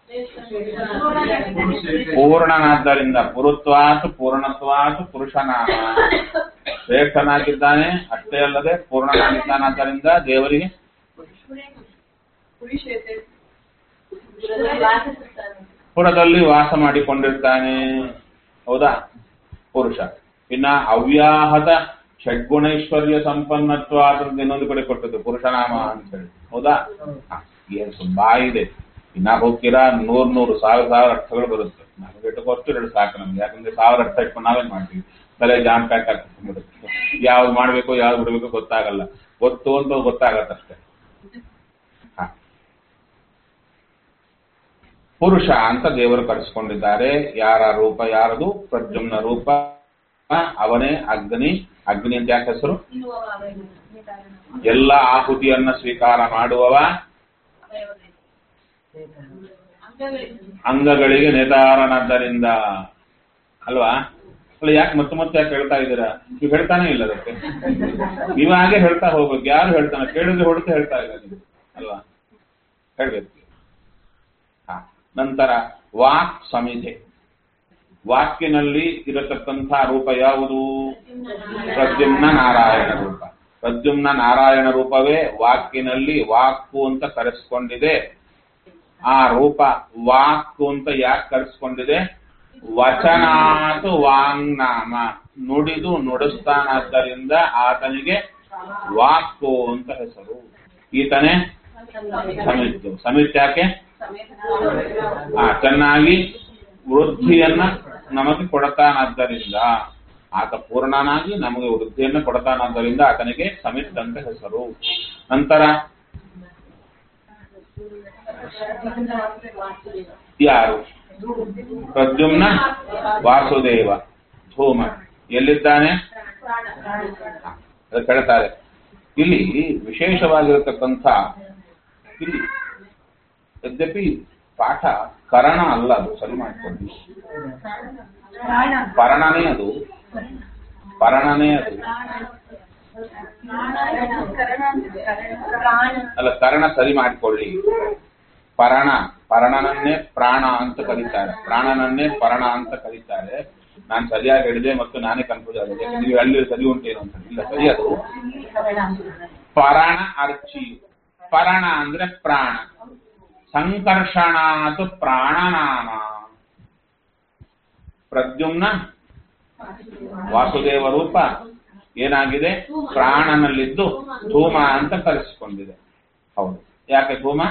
ಪೂರ್ಣನಾದ್ದರಿಂದ ಪುರುತ್ವಾತ್ ಪೂರ್ಣತ್ವಾತ್ ಪುರುಷನಾಮ ಶ್ರೇಷ್ಠನಾಗಿದ್ದಾನೆ ಅಷ್ಟೇ ಅಲ್ಲದೆ ಪೂರ್ಣನಾಗಿದ್ದಾನಾದ್ದರಿಂದ ದೇವರಿಗೆ ಪುರದಲ್ಲಿ ವಾಸ ಮಾಡಿಕೊಂಡಿರ್ತಾನೆ ಹೌದಾ ಪುರುಷ ಇನ್ನ ಅವ್ಯಾಹತ ಷಡ್ಗುಣೈಶ್ವರ್ಯ ಸಂಪನ್ನತ್ವ ಅದ್ರದ್ದು ಇನ್ನೊಂದು ಕಡೆ ಕೊಟ್ಟದ್ದು ಪುರುಷನಾಮ ಅಂತ ಹೇಳಿ ಹೌದಾ ಹ, ಏನ್ ತುಂಬಾ ಇದೆ ಇನ್ನ ಹೋಗ್ತೀರಾ ನೂರ್ ನೂರು ಸಾವಿರ ಸಾವಿರ ಅರ್ಥಗಳು ಬರುತ್ತೆ ನಮಗೆ ಇಟ್ಟುಕೊಷ್ಟು ಎರಡು ಸಾಕು ನಮ್ಗೆ ಯಾಕಂದ್ರೆ ಸಾವಿರ ಅರ್ಥ ಇಟ್ಕೊಂಡು ನಾವೇನ್ ಮಾಡ್ತೀವಿ ತಲೆ ಜಾಮ್ ಪ್ಯಾಕ್ ಆಗ್ಬಿಡುತ್ತೆ ಯಾವ್ದು ಮಾಡ್ಬೇಕು ಯಾವ್ದು ಬಿಡ್ಬೇಕು ಗೊತ್ತಾಗಲ್ಲ ಗೊತ್ತು ಅಂತ ಗೊತ್ತಾಗತ್ತಷ್ಟೇ ಹ ಪುರುಷ ಅಂತ ದೇವರು ಕರೆಸ್ಕೊಂಡಿದ್ದಾರೆ ಯಾರ ರೂಪ ಯಾರದು ಪ್ರದ್ಯುಮ್ನ ರೂಪ ಅವನೇ ಅಗ್ನಿ ಅಗ್ನಿ ಅಂತ ಯಾಕೆ ಹೆಸರು ಎಲ್ಲ ಆಹುತಿಯನ್ನ ಸ್ವೀಕಾರ ಮಾಡುವವ ಅಂಗಗಳಿಗೆ ನೇತಾರನಾದ್ದರಿಂದ ಅಲ್ವಾ ಅಲ್ಲ ಯಾಕೆ ಮತ್ತೆ ಮತ್ತೆ ಯಾಕೆ ಹೇಳ್ತಾ ಇದ್ದೀರಾ ನೀವು ಹೇಳ್ತಾನೆ ಇಲ್ಲ ಅದಕ್ಕೆ ನೀವು ಹಾಗೆ ಹೇಳ್ತಾ ಹೋಗ್ಬೇಕು ಯಾರು ಹೇಳ್ತಾನೆ ಕೇಳಿದ್ರೆ ಹೊಡೆದು ಹೇಳ್ತಾ ಇಲ್ಲ ನೀವು ಅಲ್ವಾ ಹೇಳ್ಬೇಕು ಹಾ ನಂತರ ವಾಕ್ ಸಮಿಧೆ ವಾಕ್ಯನಲ್ಲಿ ಇರತಕ್ಕಂಥ ರೂಪ ಯಾವುದು ಪ್ರದ್ಯುಮ್ನ ನಾರಾಯಣ ರೂಪ ಪ್ರದ್ಯುಮ್ನ ನಾರಾಯಣ ರೂಪವೇ ವಾಕ್ಯನಲ್ಲಿ ವಾಕ್ಕು ಅಂತ ಕರೆಸ್ಕೊಂಡಿದೆ ಆ ರೂಪ ವಾಕ್ಕು ಅಂತ ಯಾಕೆ ಕರೆಸ್ಕೊಂಡಿದೆ ವಚನಾತ್ ವಾಂಗ್ನಾಮ ನುಡಿದು ನುಡಿಸ್ತಾನಾದ್ದರಿಂದ ಆತನಿಗೆ ವಾಕ್ಕು ಅಂತ ಹೆಸರು ಈತನೇ ಸಮಿತ್ತು ಸಮಿತ್ ಯಾಕೆ ಆ ಚೆನ್ನಾಗಿ ವೃದ್ಧಿಯನ್ನ ನಮಗೆ ಕೊಡತಾನಾದ್ದರಿಂದ ಆತ ಪೂರ್ಣನಾಗಿ ನಮಗೆ ವೃದ್ಧಿಯನ್ನು ಕೊಡತಾನಾದ್ದರಿಂದ ಆತನಿಗೆ ಸಮಿತ್ ಅಂತ ಹೆಸರು ನಂತರ ಯಾರು ಪ್ರದ್ಯುಮ್ನ ವಾಸುದೇವ ಧೂಮ ಎಲ್ಲಿದ್ದಾನೆ ಹ, ಅದು ಹೇಳ್ತಾರೆ ಇಲ್ಲಿ ವಿಶೇಷವಾಗಿರತಕ್ಕಂಥ ಇಲ್ಲಿ ಯದ್ಯಪಿ ಪಾಠ ಕರಣ ಅಲ್ಲ ಅದು ಸರಿ ಮಾಡ್ಕೊಂಡು ಪರಣನೇ ಅದು ಪರಣನೇ ಅದು ಅಲ್ಲ ಕರಣ ಸರಿ ಮಾಡ್ಕೊಳ್ಳಿ ಪರಣ ಪರಣನನ್ನೇ ಪ್ರಾಣ ಅಂತ ಕರೀತಾರೆ ಪ್ರಾಣನನ್ನೇ ಪರಣ ಅಂತ ಕರೀತಾರೆ ನಾನು ಸರಿಯಾಗಿ ಹೇಳಿದೆ ಮತ್ತು ನಾನೇ ಕನ್ಫ್ಯೂಸ್ ಆಗಿದೆ ನೀವು ಅಲ್ಲಿ ಸರಿ ಉಂಟೇನು ಅಂತ ಇಲ್ಲ ಸರಿ ಅದು ಪರಣ ಅರ್ಚಿ ಪರಣ ಅಂದ್ರೆ ಪ್ರಾಣ ಸಂಕರ್ಷಣಾತ್ ಪ್ರಾಣನಾಮ ಪ್ರದ್ಯುಮ್ನ ವಾಸುದೇವ ರೂಪ ಏನಾಗಿದೆ ಪ್ರಾಣನಲ್ಲಿದ್ದು ಧೂಮ ಅಂತ ಕರೆಸಿಕೊಂಡಿದೆ ಹೌದು ಯಾಕೆ ಧೂಮ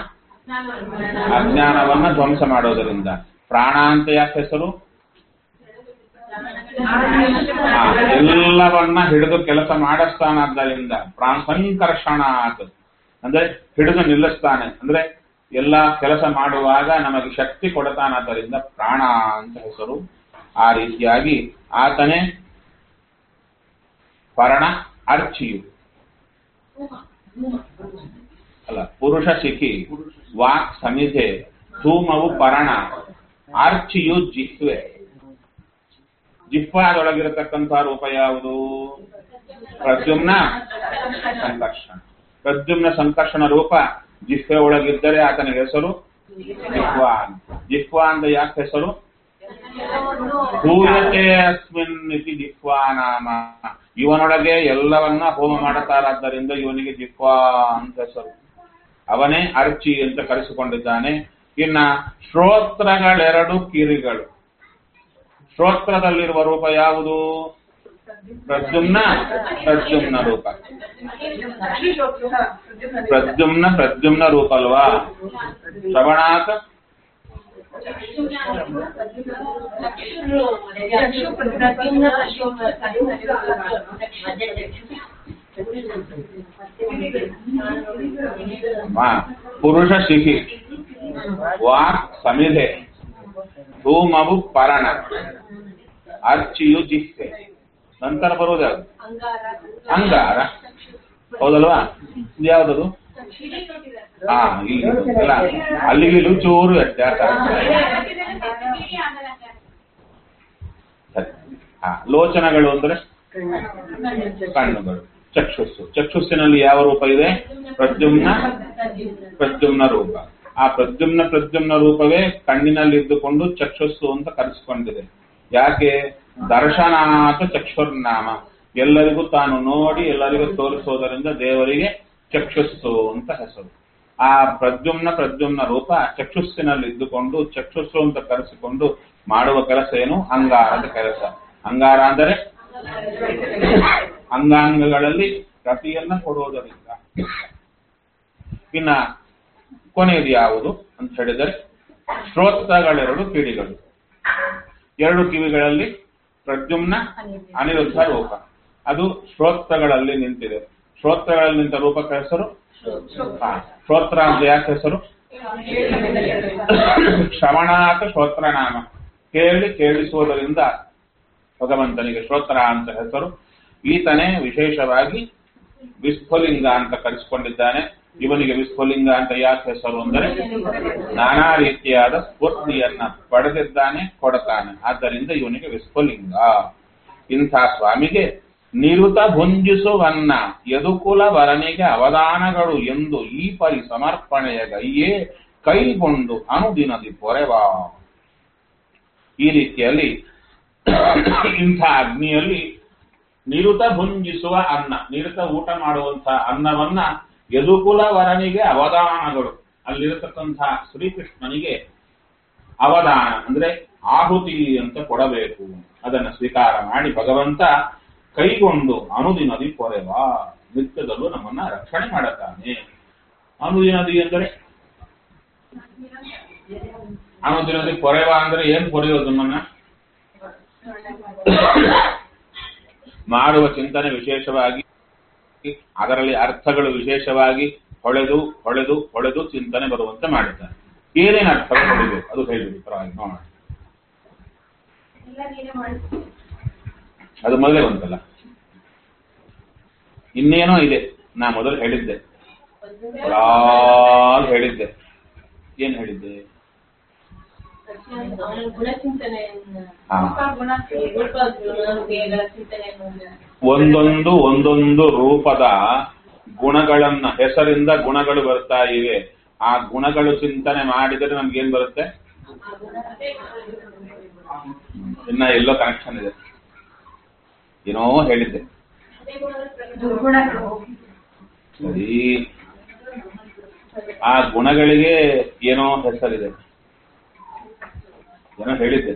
ಅಜ್ಞಾನವನ್ನ ಧ್ವಂಸ ಮಾಡೋದರಿಂದ ಪ್ರಾಣ ಅಂತ ಯಾಕೆ ಹೆಸರು ಆ, ಎಲ್ಲವನ್ನ ಹಿಡಿದು ಕೆಲಸ ಮಾಡಿಸ್ತಾನಾದ್ದರಿಂದ ಪ್ರಾಣ ಸಂಕರ್ಷಣ ಆತ ಅಂದ್ರೆ ಹಿಡಿದು ನಿಲ್ಲಿಸ್ತಾನೆ ಅಂದ್ರೆ ಎಲ್ಲಾ ಕೆಲಸ ಮಾಡುವಾಗ ನಮಗೆ ಶಕ್ತಿ ಕೊಡತಾನಾದ್ದರಿಂದ ಪ್ರಾಣ ಅಂತ ಹೆಸರು ಆ ರೀತಿಯಾಗಿ ಆತನೇ ಪರಣ ಅರ್ಚಿಯು ಅಲ್ಲ ಪುರುಷ ಶಿಖಿ ವಾಕ್ ಸಮಿಧೆ ಧೂಮವು ಪರಣ ಆರ್ಚಿಯು ಜಿಹ್ವೆ ಜಿಹ್ವಾದೊಳಗಿರತಕ್ಕಂಥ ರೂಪ ಯಾವುದು ಪ್ರದ್ಯುಮ್ನ ಸಂಕರ್ಷಣ ಪ್ರದ್ಯುಮ್ನ ಸಂಕರ್ಷಣ ರೂಪ ಜಿಹ್ವೆ ಒಳಗಿದ್ದರೆ ಆತನ ಹೆಸರು ಜಿಹ್ವಾ ಅಂತ. ಜಿಹ್ವಾ ಅಂತ ಯಾಕೆ ಹೆಸರು ಭೂಯತೆ ಅಸ್ಮಿನ್ ಇತಿ ಜಿಹ್ವಾ ನಾಮ ಇವನೊಳಗೆ ಎಲ್ಲವನ್ನ ಹೋಮ ಮಾಡುತ್ತಾರಾದ್ದರಿಂದ ಇವನಿಗೆ ಜಿಹ್ವಾ ಅಂತ ಹೆಸರು ಅವನೇ ಅರ್ಚಿ ಅಂತ ಕರೆಸಿಕೊಂಡಿದ್ದಾನೆ ಇನ್ನ ಶ್ರೋತ್ರಗಳೆರಡು ಕಿರಿಗಳು ಶ್ರೋತ್ರದಲ್ಲಿರುವ ರೂಪ ಯಾವುದು ಪ್ರದ್ಯುಮ್ನ ಪ್ರದ್ಯುಮ್ನ ರೂಪ ಪ್ರದ್ಯುಮ್ನ ಪ್ರದ್ಯುಮ್ನ ರೂಪ ಅಲ್ವಾ ಶ್ರವಣಾಕ ಆ, ಪುರುಷ ಶಿಖಿ ವಾಕ್ ಸಮಿಧೆ ಧೂಮವು ಪರಣ ಅರ್ಚಿಯು ಜಿಹ್ವೆ ನಂತರ ಬರುವುದು ಯಾವುದು ಅಂಗಾರ ಹೌದಲ್ವಾ ಇದು ಯಾವ್ದದು ಹಾ ಇಲ್ಲಿ ಅಲ್ಲ ಅಲ್ಲಿಗೆ ಇಲ್ಲೂ ಚೂರು ವ್ಯತ್ಯಾಸ ಸರಿ. ಹಾ ಲೋಚನಗಳು ಅಂದ್ರೆ ಕಣ್ಣುಗಳು ಚಕ್ಷುಸ್ಸು ಚಕ್ಷುಸ್ಸಿನಲ್ಲಿ ಯಾವ ರೂಪ ಇದೆ ಪ್ರದ್ಯುಮ್ನ ಪ್ರದ್ಯುಮ್ನ ರೂಪ ಆ ಪ್ರದ್ಯುಮ್ನ ಪ್ರದ್ಯುಮ್ನ ರೂಪವೇ ಕಣ್ಣಿನಲ್ಲಿದ್ದುಕೊಂಡು ಚಕ್ಷುಸ್ಸು ಅಂತ ಕರೆಸಿಕೊಂಡಿದೆ ಯಾಕೆ ದರ್ಶನಾಥ ಚಕ್ಷುರ್ನಾಮ ಎಲ್ಲರಿಗೂ ತಾನು ನೋಡಿ ಎಲ್ಲರಿಗೂ ತೋರಿಸೋದರಿಂದ ದೇವರಿಗೆ ಚಕ್ಷುಸ್ಸು ಅಂತ ಹೆಸರು ಆ ಪ್ರದ್ಯುಮ್ನ ಪ್ರದ್ಯುಮ್ನ ರೂಪ ಚಕ್ಷುಸ್ಸಿನಲ್ಲಿ ಇದ್ದುಕೊಂಡು ಚಕ್ಷುಸ್ಸು ಅಂತ ಕರೆಸಿಕೊಂಡು ಮಾಡುವ ಕೆಲಸ ಏನು ಅಂಗಾರದ ಕೆಲಸ ಅಂಗಾರ ಅಂದರೆ ಅಂಗಾಂಗಗಳಲ್ಲಿ ಗತಿಯನ್ನ ಕೊಡುವುದರಿಂದ ಇನ್ನ ಕೊನೆಯದು ಯಾವುದು ಅಂತ ಹೇಳಿದರೆ ಶ್ರೋತ್ರಗಳೆರಡು ಕಿಡಿಗಳು ಎರಡು ಕಿವಿಗಳಲ್ಲಿ ಪ್ರದ್ಯುಮ್ನ ಅನಿರುದ್ಧ ರೂಪ ಅದು ಶ್ರೋತ್ರಗಳಲ್ಲಿ ನಿಂತಿದೆ ಶ್ರೋತ್ರಗಳಲ್ಲಿ ನಿಂತ ರೂಪಕ್ಕೆ ಹೆಸರು ಹಾ, ಶ್ರೋತ್ರ ಅಂತ ಯಾಕೆ ಹೆಸರು ಶ್ರವಣಾತ ಶ್ರೋತ್ರನಾಮ ಕೇಳಿ ಕೇಳಿಸುವುದರಿಂದ ಭಗವಂತನಿಗೆ ಶ್ರೋತ್ರ ಅಂತ ಹೆಸರು ಈತನೇ ವಿಶೇಷವಾಗಿ ವಿಸ್ಫುಲಿಂಗ ಅಂತ ಕರೆಸಿಕೊಂಡಿದ್ದಾನೆ ಇವನಿಗೆ ವಿಸ್ಫುಲಿಂಗ ಅಂತ ಯಾಕೆ ಹೆಸರು ಅಂದರೆ ನಾನಾ ರೀತಿಯಾದ ಸ್ಫೂರ್ತಿಯನ್ನ ಪಡೆದಿದ್ದಾನೆ ಕೊಡತಾನೆ ಆದ್ದರಿಂದ ಇವನಿಗೆ ವಿಸ್ಫುಲಿಂಗ ಇಂಥ ಸ್ವಾಮಿಗೆ ನಿರುತ ಭುಂಜಿಸುವನ್ನ ಯದುಕುಲ ವರನಿಗೆ ಅವದಾನಗಳು ಎಂದು ಈ ಪರಿ ಸಮರ್ಪಣೆಯ ಗೈಯೇ ಕೈಗೊಂಡು ಅನುದಿನದಿ ಪೊರೆವಾ ಈ ರೀತಿಯಲ್ಲಿ ಇಂಥ ಅಗ್ನಿಯಲ್ಲಿ ನಿರುತ ಭುಂಜಿಸುವ ಅನ್ನ ನಿರುತ ಊಟ ಮಾಡುವಂತಹ ಅನ್ನವನ್ನ ಯದುಕುಲ ವರನಿಗೆ ಅವದಾನಗಳು ಅಲ್ಲಿರತಕ್ಕಂತಹ ಶ್ರೀಕೃಷ್ಣನಿಗೆ ಅವದಾನ ಅಂದ್ರೆ ಆಹುತಿ ಅಂತ ಕೊಡಬೇಕು ಅದನ್ನು ಸ್ವೀಕಾರ ಮಾಡಿ ಭಗವಂತ ಕೈಗೊಂಡು ಅನುದಿನದಿ ಪೊರೆವಾ ನಿತ್ಯದಲ್ಲೂ ನಮ್ಮನ್ನ ರಕ್ಷಣೆ ಮಾಡುತ್ತಾನೆ ಅನುದಿನದಿ ಅಂದರೆ ಅನುದಿನದಿ ಪೊರೆವಾ ಅಂದ್ರೆ ಏನ್ ಪೊರೆಯೋದು ನಮ್ಮನ್ನ ಮಾಡುವ ಚಿಂತನೆ ವಿಶೇಷವಾಗಿ ಅದರಲ್ಲಿ ಅರ್ಥಗಳು ವಿಶೇಷವಾಗಿ ಹೊಳೆದು ಹೊಳೆದು ಹೊಳೆದು ಚಿಂತನೆ ಬರುವಂತೆ ಮಾಡುತ್ತಾರೆ ಏನೇನು ಅರ್ಥಗಳು ಹೊಳಿಬೇಕು ಅದು ಹೇಳಿಬಿಡಿ ಪರವಾಗಿ ನೋಡೋಣ ಅದು ಮೊದಲೇ ಬಂತಲ್ಲ ಇನ್ನೇನೋ ಇದೆ ನಾ ಮೊದಲು ಹೇಳಿದ್ದೆ ಯಾವಾಗ ಹೇಳಿದ್ದೆ ಏನ್ ಹೇಳಿದ್ದೆ ಹಾ. ಒಂದೊಂದು ಒಂದೊಂದು ರೂಪದ ಗುಣಗಳನ್ನ ಹೆಸರಿಂದ ಗುಣಗಳು ಬರ್ತಾ ಇವೆ ಆ ಗುಣಗಳು ಚಿಂತನೆ ಮಾಡಿದರೆ ನಮ್ಗೇನ್ ಬರುತ್ತೆ ಇನ್ನ ಎಲ್ಲೋ ಕನೆಕ್ಷನ್ ಇದೆ ಏನೋ ಹೇಳಿದ್ದೆ ಸರಿ ಆ ಗುಣಗಳಿಗೆ ಏನೋ ಹೆಸರಿದೆ ಏನೋ ಹೇಳಿದ್ದೆ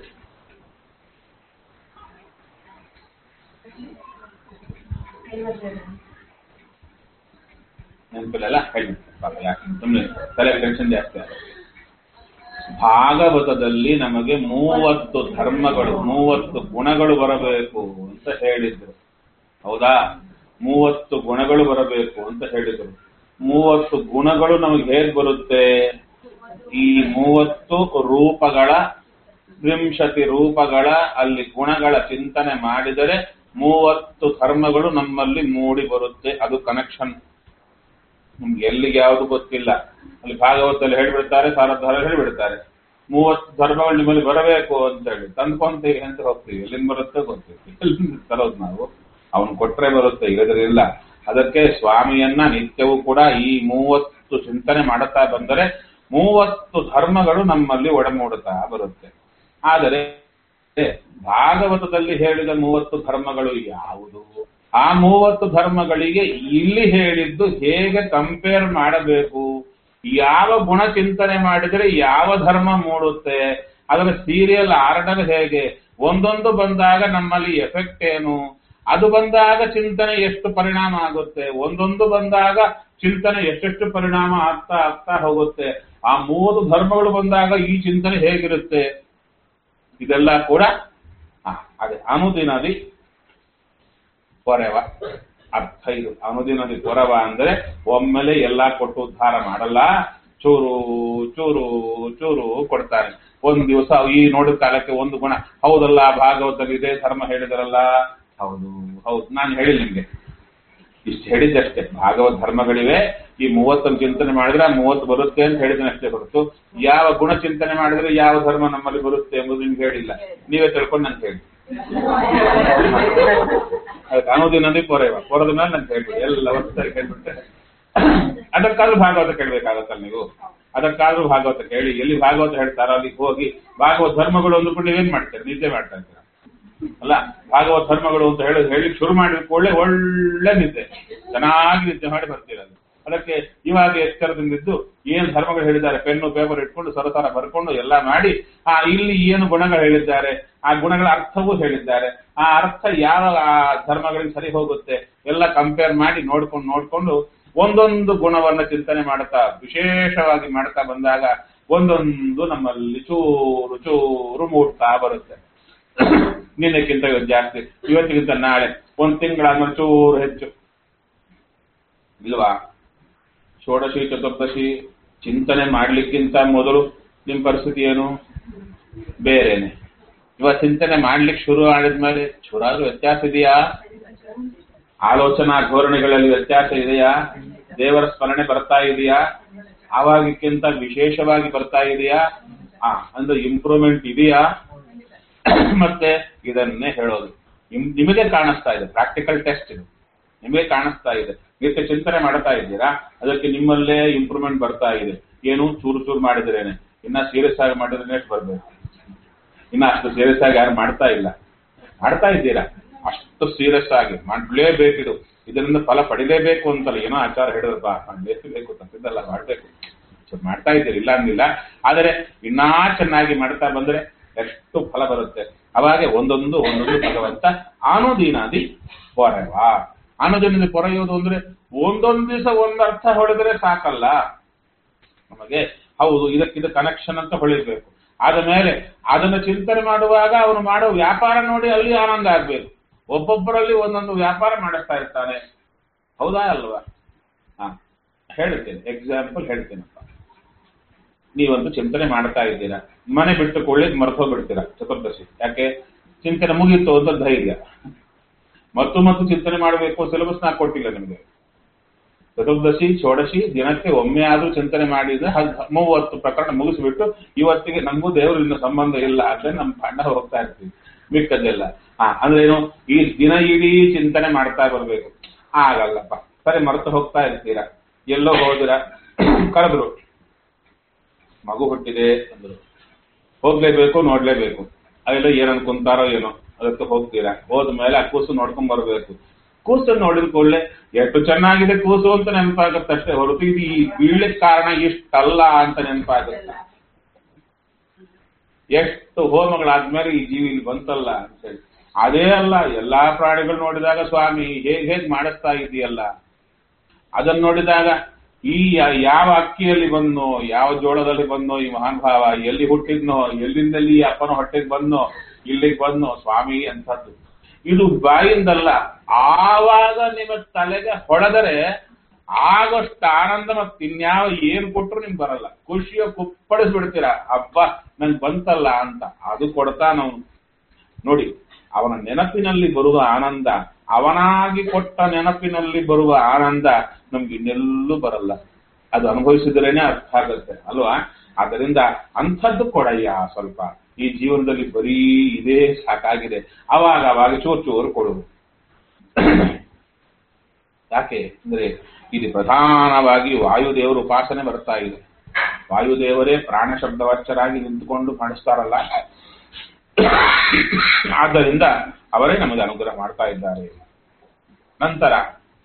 ನೆನಪಿಲ್ಲ ಹೇಳಿ ಪಾಪ ಯಾಕೆ ಸುಮ್ಮನೆ ತಲೆ ಟೆನ್ಷನ್ ಜಾಸ್ತಿ ಆಗುತ್ತೆ. ಭಾಗವತದಲ್ಲಿ ನಮಗೆ ಮೂವತ್ತು ಧರ್ಮಗಳು ಮೂವತ್ತು ಗುಣಗಳು ಬರಬೇಕು ಅಂತ ಹೇಳಿದ್ರು ಹೌದಾ ಮೂವತ್ತು ಗುಣಗಳು ಬರಬೇಕು ಅಂತ ಹೇಳಿದ್ರು ಮೂವತ್ತು ಗುಣಗಳು ನಮಗೆ ಹೇಗ್ ಬರುತ್ತೆ ಈ ಮೂವತ್ತು ರೂಪಗಳ ತ್ರಿಂಶತಿ ರೂಪಗಳ ಅಲ್ಲಿ ಗುಣಗಳ ಚಿಂತನೆ ಮಾಡಿದರೆ ಮೂವತ್ತು ಧರ್ಮಗಳು ನಮ್ಮಲ್ಲಿ ಮೂಡಿ ಬರುತ್ತೆ ಅದು ಕನೆಕ್ಷನ್ ನಿಮ್ಗೆ ಎಲ್ಲಿಗೆ ಯಾವುದು ಗೊತ್ತಿಲ್ಲ ಅಲ್ಲಿ ಭಾಗವತದಲ್ಲಿ ಹೇಳ್ಬಿಡ್ತಾರೆ ಸಾರಧಾರ ಹೇಳ್ಬಿಡ್ತಾರೆ ಮೂವತ್ತು ಧರ್ಮಗಳು ನಿಮ್ಮಲ್ಲಿ ಬರಬೇಕು ಅಂತ ಹೇಳಿ ತಂದ್ಕೊಂತೀವಿ ಅಂತ ಹೋಗ್ತೀವಿ ಎಲ್ಲಿಂದ ಬರುತ್ತೆ ಗೊತ್ತಿಲ್ಲ ಎಲ್ಲಿಂದ ತರೋದು ನಾವು ಅವನು ಕೊಟ್ರೆ ಬರುತ್ತೆ ಇಲ್ಲದ್ರಿಲ್ಲ ಅದಕ್ಕೆ ಸ್ವಾಮಿಯನ್ನ ನಿತ್ಯವೂ ಕೂಡ ಈ ಮೂವತ್ತು ಚಿಂತನೆ ಮಾಡುತ್ತಾ ಬಂದರೆ ಮೂವತ್ತು ಧರ್ಮಗಳು ನಮ್ಮಲ್ಲಿ ಒಡಮೂಡುತ್ತಾ ಬರುತ್ತೆ ಆದರೆ ಭಾಗವತದಲ್ಲಿ ಹೇಳಿದ ಮೂವತ್ತು ಧರ್ಮಗಳು ಯಾವುದು ಆ ಮೂವತ್ತು ಧರ್ಮಗಳಿಗೆ ಇಲ್ಲಿ ಹೇಳಿದ್ದು ಹೇಗೆ ಕಂಪೇರ್ ಮಾಡಬೇಕು ಯಾವ ಗುಣ ಚಿಂತನೆ ಮಾಡಿದರೆ ಯಾವ ಧರ್ಮ ಮೂಡುತ್ತೆ ಅದರ ಸೀರಿಯಲ್ ಆರ್ಡರ್ ಹೇಗೆ ಒಂದೊಂದು ಬಂದಾಗ ನಮ್ಮಲ್ಲಿ ಎಫೆಕ್ಟ್ ಏನು ಅದು ಬಂದಾಗ ಚಿಂತನೆ ಎಷ್ಟು ಪರಿಣಾಮ ಆಗುತ್ತೆ ಒಂದೊಂದು ಬಂದಾಗ ಚಿಂತನೆ ಎಷ್ಟೆಷ್ಟು ಪರಿಣಾಮ ಆಗ್ತಾ ಆಗ್ತಾ ಹೋಗುತ್ತೆ ಆ ಮೂವತ್ತು ಧರ್ಮಗಳು ಬಂದಾಗ ಈ ಚಿಂತನೆ ಹೇಗಿರುತ್ತೆ ಇದೆಲ್ಲ ಕೂಡ ಆ, ಅದೇ ಅನುದಿನದಿ ಕೊರೆವ ಅರ್ಥ ಇದು ಅನುದಿನದಿ ಕೊರವ ಅಂದ್ರೆ ಒಮ್ಮೆಲೆ ಎಲ್ಲಾ ಕೊಟ್ಟು ಉದ್ಧಾರ ಮಾಡಲ್ಲ ಚೂರು ಚೂರು ಚೂರು ಕೊಡ್ತಾನೆ ಒಂದ್ ದಿವಸ ಈ ನೋಡಿದ ಕಾಲಕ್ಕೆ ಒಂದು ಗುಣ ಹೌದಲ್ಲ ಭಾಗವತದಲ್ಲಿ ಇದೇ ಧರ್ಮ ಹೇಳಿದರಲ್ಲ ಹೌದು ಹೌದು ನಾನು ಹೇಳಿಲ್ಲ ನಿಮ್ಗೆ ಇಷ್ಟು ಹೇಳಿದ್ದಷ್ಟೇ ಭಾಗವತ ಧರ್ಮಗಳಿವೆ ಈ ಮೂವತ್ತನ್ನು ಚಿಂತನೆ ಮಾಡಿದ್ರೆ ಆ ಮೂವತ್ತು ಬರುತ್ತೆ ಅಂತ ಹೇಳಿದ್ರೆ ಅಷ್ಟೇ ಹೊರತು ಯಾವ ಗುಣ ಚಿಂತನೆ ಮಾಡಿದ್ರೆ ಯಾವ ಧರ್ಮ ನಮ್ಮಲ್ಲಿ ಬರುತ್ತೆ ಎಂಬುದು ನಿಮ್ಗೆ ಹೇಳಿಲ್ಲ ನೀವೇ ತಿಳ್ಕೊಂಡು ನಂಗೆ ಹೇಳಿ ಅದಕ್ಕೆ ಅನುದಿನದಿ ಪೊರೆವ ಪೊರದ ಮೇಲೆ ನಂಗೆ ಹೇಳ್ಬಿಡಿ ಎಲ್ಲ ಒಟ್ಟಾಗಿ ಹೇಳ್ಬಿಟ್ಟೆ ಅದಕ್ಕಾದ್ರೂ ಭಾಗವತ ಕೇಳ್ಬೇಕಾಗತ್ತಲ್ಲ ನೀವು ಅದಕ್ಕಾದ್ರೂ ಭಾಗವತ ಕೇಳಿ ಎಲ್ಲಿ ಭಾಗವತ ಹೇಳ್ತಾರೋ ಅಲ್ಲಿಗೆ ಹೋಗಿ ಭಾಗವತ ಧರ್ಮಗಳು ಅಂದ್ಕೊಂಡು ನೀವೇನ್ ಮಾಡ್ತೀರಿ ನಿದ್ದೆ ಮಾಡ್ತಾ ಇರ್ತೀರ ಅಲ್ಲ ಭಾಗವತ ಧರ್ಮಗಳು ಅಂತ ಹೇಳಿ ಹೇಳಿ ಶುರು ಮಾಡಿದ ಕೂಡಲೇ ಒಳ್ಳೆ ನಿದ್ದೆ ಚೆನ್ನಾಗಿ ನಿದ್ದೆ ಮಾಡಿ ಬರ್ತಿರೋದು ಅದಕ್ಕೆ ಇವಾಗ ಎಚ್ಚರದಿಂದಿದ್ದು ಏನು ಧರ್ಮಗಳು ಹೇಳಿದ್ದಾರೆ ಪೆನ್ನು ಪೇಪರ್ ಇಟ್ಕೊಂಡು ಸರಸರ ಬರ್ಕೊಂಡು ಎಲ್ಲ ಮಾಡಿ ಆ ಇಲ್ಲಿ ಏನು ಗುಣಗಳು ಹೇಳಿದ್ದಾರೆ ಆ ಗುಣಗಳ ಅರ್ಥವೂ ಹೇಳಿದ್ದಾರೆ ಆ ಅರ್ಥ ಯಾವ ಆ ಧರ್ಮಗಳಿಗೆ ಸರಿ ಹೋಗುತ್ತೆ ಎಲ್ಲ ಕಂಪೇರ್ ಮಾಡಿ ನೋಡ್ಕೊಂಡು ನೋಡ್ಕೊಂಡು ಒಂದೊಂದು ಗುಣವನ್ನ ಚಿಂತನೆ ಮಾಡ್ತಾ ವಿಶೇಷವಾಗಿ ಮಾಡ್ತಾ ಬಂದಾಗ ಒಂದೊಂದು ನಮ್ಮಲ್ಲಿ ಚೂರು ಚೂರು ಮೂಡ್ತಾ ಬರುತ್ತೆ ನಿನ್ನಕ್ಕಿಂತ ಇವತ್ತು ಜಾಸ್ತಿ ಇವತ್ತಿಗಿಂತ ನಾಳೆ ಒಂದ್ ತಿಂಗಳಾದ್ಮೇಲೆ ಚೂರು ಹೆಚ್ಚು ಇಲ್ವಾ ಷೋಡಶಿ ಚತುರ್ದಶಿ ಚಿಂತನೆ ಮಾಡ್ಲಿಕ್ಕಿಂತ ಮೊದಲು ನಿಮ್ ಪರಿಸ್ಥಿತಿ ಏನು ಬೇರೆನೆ ಇವಾಗ ಚಿಂತನೆ ಮಾಡ್ಲಿಕ್ಕೆ ಶುರು ಮಾಡಿದ್ಮೇಲೆ ಚೂರಾದ್ರೂ ವ್ಯತ್ಯಾಸ ಇದೆಯಾ ಆಲೋಚನಾ ಧೋರಣೆಗಳಲ್ಲಿ ವ್ಯತ್ಯಾಸ ಇದೆಯಾ ದೇವರ ಸ್ಮರಣೆ ಬರ್ತಾ ಇದೆಯಾ ಆವಾಗಿಕ್ಕಿಂತ ವಿಶೇಷವಾಗಿ ಬರ್ತಾ ಇದೆಯಾ ಆ ಅಂದ್ರೆ ಇಂಪ್ರೂವ್ಮೆಂಟ್ ಇದೆಯಾ ಮತ್ತೆ ಇದನ್ನೇ ಹೇಳೋದು ನಿಮ್- ನಿಮಗೆ ಕಾಣಿಸ್ತಾ ಇದೆ ಪ್ರಾಕ್ಟಿಕಲ್ ಟೆಸ್ಟ್ ಇದು ನಿಮಗೆ ಕಾಣಿಸ್ತಾ ಇದೆ ನಿತ್ಯ ಚಿಂತನೆ ಮಾಡ್ತಾ ಇದ್ದೀರಾ ಅದಕ್ಕೆ ನಿಮ್ಮಲ್ಲೇ ಇಂಪ್ರೂವ್ಮೆಂಟ್ ಬರ್ತಾ ಇದೆ ಏನು ಚೂರು ಚೂರು ಮಾಡಿದ್ರೇನೆ ಇನ್ನ ಸೀರಿಯಸ್ ಆಗಿ ಮಾಡಿದ್ರೆ ಎಷ್ಟು ಬರ್ಬೇಕು ಇನ್ನ ಅಷ್ಟು ಸೀರಿಯಸ್ ಆಗಿ ಯಾರು ಮಾಡ್ತಾ ಇಲ್ಲ ಮಾಡ್ತಾ ಇದ್ದೀರಾ ಅಷ್ಟು ಸೀರಿಯಸ್ ಆಗಿ ಮಾಡ್ಲೇಬೇಕಿದು ಇದರಿಂದ ಫಲ ಪಡಿಲೇಬೇಕು ಅಂತಲ್ಲ ಏನೋ ಆಚಾರ ಹೇಳಿದ್ರಪ್ಪ ಮಾಡಲೇಬೇಕು ತಪ್ಪಿದ್ದಲ್ಲ ಮಾಡ್ಬೇಕು ಸೊ ಮಾಡ್ತಾ ಇದ್ದೀರಿ ಇಲ್ಲ ಅಂದಿಲ್ಲ ಆದರೆ ಇನ್ನಾ ಚೆನ್ನಾಗಿ ಮಾಡ್ತಾ ಬಂದ್ರೆ ಎಷ್ಟು ಫಲ ಬರುತ್ತೆ ಅವಾಗೆ ಒಂದೊಂದು ಒಂದೊಂದು ಭಗವಂತ ಆನುದೀನಾದಿ ಪೊರೆವ ಆನುದೀನದಿ ಪೊರೆಯೋದು ಅಂದ್ರೆ ಒಂದೊಂದು ದಿವಸ ಒಂದ್ ಅರ್ಥ ಹೊಡೆದ್ರೆ ಸಾಕಲ್ಲ ನಮಗೆ ಹೌದು ಇದಕ್ಕಿದ ಕನೆಕ್ಷನ್ ಅಂತ ಹೊಳಿಬೇಕು ಆದ ಮೇಲೆ ಅದನ್ನು ಚಿಂತನೆ ಮಾಡುವಾಗ ಅವನು ಮಾಡೋ ವ್ಯಾಪಾರ ನೋಡಿ ಅಲ್ಲಿ ಆನಂದ ಆಗ್ಬೇಕು ಒಬ್ಬೊಬ್ಬರಲ್ಲಿ ಒಂದೊಂದು ವ್ಯಾಪಾರ ಮಾಡಿಸ್ತಾ ಇರ್ತಾನೆ ಹೌದಾ ಅಲ್ವಾ ಹಾ ಹೇಳ್ತೇನೆ ಎಕ್ಸಾಂಪಲ್ ಹೇಳ್ತೇನಪ್ಪ ನೀವಂತೂ ಚಿಂತನೆ ಮಾಡ್ತಾ ಇದ್ದೀರಾ ಮನೆ ಬಿಟ್ಟು ಕೊಳ್ಳಿ ಮರ್ತೋಗ್ಬಿಡ್ತೀರಾ ಚತುರ್ದಶಿ ಯಾಕೆ ಚಿಂತನೆ ಮುಗೀತು ಅಂತ ಧೈರ್ಯ ಮತ್ತು ಮತ್ತು ಚಿಂತನೆ ಮಾಡಬೇಕು ಸಿಲೆಬಸ್ ನಾ ಕೊಟ್ಟಿಲ್ಲ ನಿಮಗೆ ಚತುರ್ದಶಿ ಷೋಡಶಿ ದಿನಕ್ಕೆ ಒಮ್ಮೆ ಆದ್ರೂ ಚಿಂತನೆ ಮಾಡಿದ್ರೆ ಹದ್- ಮೂವತ್ತು ಪ್ರಕರಣ ಮುಗಿಸ್ಬಿಟ್ಟು ಇವತ್ತಿಗೆ ನಮಗೂ ದೇವರು ಇನ್ನು ಸಂಬಂಧ ಇಲ್ಲ ಅಂದ್ರೆ ನಮ್ಮ ಪಾಂಡ ಹೋಗ್ತಾ ಇರ್ತೀವಿ ಮಿಕ್ಕದೆಲ್ಲ ಹಾ ಅಂದ್ರೆ ಏನು ಈ ದಿನ ಇಡೀ ಚಿಂತನೆ ಮಾಡ್ತಾ ಬರ್ಬೇಕು ಆಗಲ್ಲಪ್ಪ ಸರಿ ಮರೆತು ಹೋಗ್ತಾ ಇರ್ತೀರಾ ಎಲ್ಲೋ ಹೋದಿರ ಕರೆದ್ರು ಮಗು ಹುಟ್ಟಿದೆ ಅಂದ್ರು ಹೋಗ್ಲೇಬೇಕು ನೋಡ್ಲೇಬೇಕು ಅದೆಲ್ಲ ಏನ್ ಅನ್ಕೊಂತಾರೋ ಏನೋ ಅದಕ್ಕೆ ಹೋಗ್ತೀರಾ ಹೋದ್ಮೇಲೆ ಆ ಕೂಸು ನೋಡ್ಕೊಂಡ್ ಬರ್ಬೇಕು ಕೂಸು ನೋಡಿದ ಕೂಡಲೇ ಎಷ್ಟು ಚೆನ್ನಾಗಿದೆ ಕೂಸು ಅಂತ ನೆನಪಾಗುತ್ತೆ ಅಷ್ಟೇ ಹೊರತು ಇದು ಈ ಬೀಳಲಿಕ್ಕೆ ಕಾರಣ ಇಷ್ಟಲ್ಲ ಅಂತ ನೆನಪಾಗುತ್ತೆ ಎಷ್ಟು ಹೋಮಗಳಾದ್ಮೇಲೆ ಈ ಜೀವಿ ಇಲ್ಲಿ ಬಂತಲ್ಲ ಅಂತ ಹೇಳಿ ಅದೇ ಅಲ್ಲ ಎಲ್ಲಾ ಪ್ರಾಣಿಗಳು ನೋಡಿದಾಗ ಸ್ವಾಮಿ ಹೇಗ್ ಹೇಗ್ ಮಾಡಿಸ್ತಾ ಇದೆಯಲ್ಲ ಅದನ್ನ ನೋಡಿದಾಗ ಈ ಯಾ- ಯಾವ ಅಕ್ಕಿಯಲ್ಲಿ ಬಂದ್ನೋ ಯಾವ ಜೋಳದಲ್ಲಿ ಬಂದ್ನೋ ಈ ಮಹಾನ್ ಭಾವ ಎಲ್ಲಿ ಹುಟ್ಟಿದ್ನೋ ಎಲ್ಲಿಂದಲ್ಲಿ ಈ ಅಪ್ಪನ ಹೊಟ್ಟೆಗೆ ಬಂದ್ನೋ ಇಲ್ಲಿಗೆ ಬಂದ್ನೋ ಸ್ವಾಮಿ ಅಂತದ್ದು ಇದು ಬಾಯಿಂದಲ್ಲ ಆವಾಗ ನಿಮ್ಮ ತಲೆಗೆ ಹೊಡೆದರೆ ಆಗಷ್ಟು ಆನಂದ ಮತ್ತೆ ಇನ್ಯಾವ ಏನ್ ಕೊಟ್ರು ನಿಮ್ಗೆ ಬರಲ್ಲ ಖುಷಿಯ ಕುಪ್ಪಳಿಸ್ಬಿಡ್ತೀರ ಹಬ್ಬ ನಂಗೆ ಬಂತಲ್ಲ ಅಂತ ಅದು ಕೊಡ್ತಾನವನು ನೋಡಿ ಅವನ ನೆನಪಿನಲ್ಲಿ ಬರುವ ಆನಂದ ಅವನಾಗಿ ಕೊಟ್ಟ ನೆನಪಿನಲ್ಲಿ ಬರುವ ಆನಂದ ನಮ್ಗೆ ಇನ್ನೆಲ್ಲೂ ಬರಲ್ಲ ಅದು ಅನುಭವಿಸಿದ್ರೇನೆ ಅರ್ಥ ಆಗುತ್ತೆ ಅಲ್ವಾ ಆದ್ದರಿಂದ ಅಂಥದ್ದು ಕೊಡಯ್ಯ ಸ್ವಲ್ಪ ಈ ಜೀವನದಲ್ಲಿ ಬರೀ ಇದೇ ಸಾಕಾಗಿದೆ ಅವಾಗ ಅವಾಗ ಚೂರು ಚೂರು ಕೊಡುವುದು ಯಾಕೆ ಅಂದ್ರೆ ಇದು ಪ್ರಧಾನವಾಗಿ ವಾಯುದೇವರ ಉಪಾಸನೆ ಬರ್ತಾ ಇದೆ ವಾಯುದೇವರೇ ಪ್ರಾಣ ಶಬ್ದವಾಚ್ಯರಾಗಿ ನಿಂತುಕೊಂಡು ಮಾಡಿಸ್ತಾರಲ್ಲ ಆದ್ದರಿಂದ ಅವರೇ ನಮಗೆ ಅನುಗ್ರಹ ಮಾಡ್ತಾ ಇದ್ದಾರೆ ನಂತರ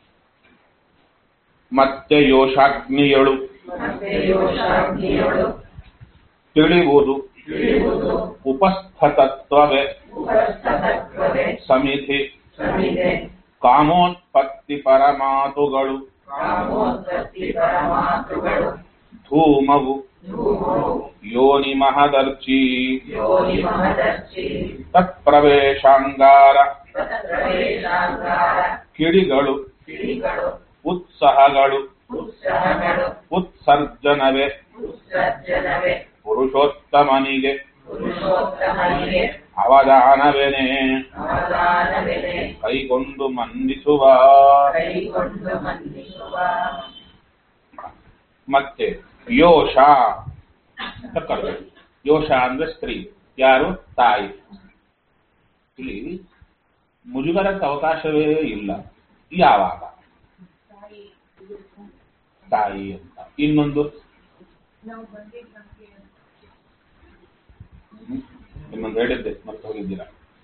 ಮತ್ತೆ ಯೋಷಾಗ್ನಿಯಳು ಮತ್ತೆ ಯೋಷಾಗ್ನಿಯಳು ತಿಳಿಯುವುದು ತಿಳಿಯುವುದು ಉಪಸ್ಥತತ್ವವೇ ಉಪಸ್ಥತತ್ವವೇ ಸಮಿತಿ ಸಮಿದೆ ಕಾಮೋತ್ಪತ್ತಿ ಪರಮಾತುಗಳು ಕಾಮೋತ್ಪತ್ತಿ ಪರಮಾತುಗಳು ಧೂಮವು ಧೂಮವು ಯೋನಿ ಮಹದರ್ಚಿ ಯೋನಿ ಮಹದರ್ಶಿ ತತ್ಪ್ರವೇಶಾಂಗಾರ ಪ್ರವೇಶಾಂಗಾರ ಕಿಡಿಗಳು ಕಿಡಿಗಳು ಉತ್ಸಾಹಗಳು ಉತ್ಸಾಹಗಳು ಉತ್ಸರ್ಜನವೇ ಉತ್ಸರ್ಜನವೇ ಪುರುಷೋತ್ತಮನಿಗೆ ಪುರುಷೋತ್ತಮನಿಗೆ ಅವಧಾನವೇನೆ ಅವಧಾನವೆನೆ ಕೈಗೊಂಡು ಮಂದಿಸುವ ಕೈಗೊಂಡು ಮಂದಿಸುವ ಮತ್ತೆ ಯೋಷ ಅಂತ ಕರೆದ್ರು ಯೋಷ ಅಂದ್ರೆ ಸ್ತ್ರೀ ಯಾರು ತಾಯಿ ಇಲ್ಲಿ ಮುಜುಗರಕ್ಕೆ ಅವಕಾಶವೇ ಇಲ್ಲ ಯಾವಾಗ ತಾಯಿ ಅಂತ ಇನ್ನೊಂದು ಹ್ಮ್? ಇನ್ನೊಂದು ಹೇಳಿದ್ದೆ ಮತ್ತೆ ಹೋಗಿದ್ದೀರಾ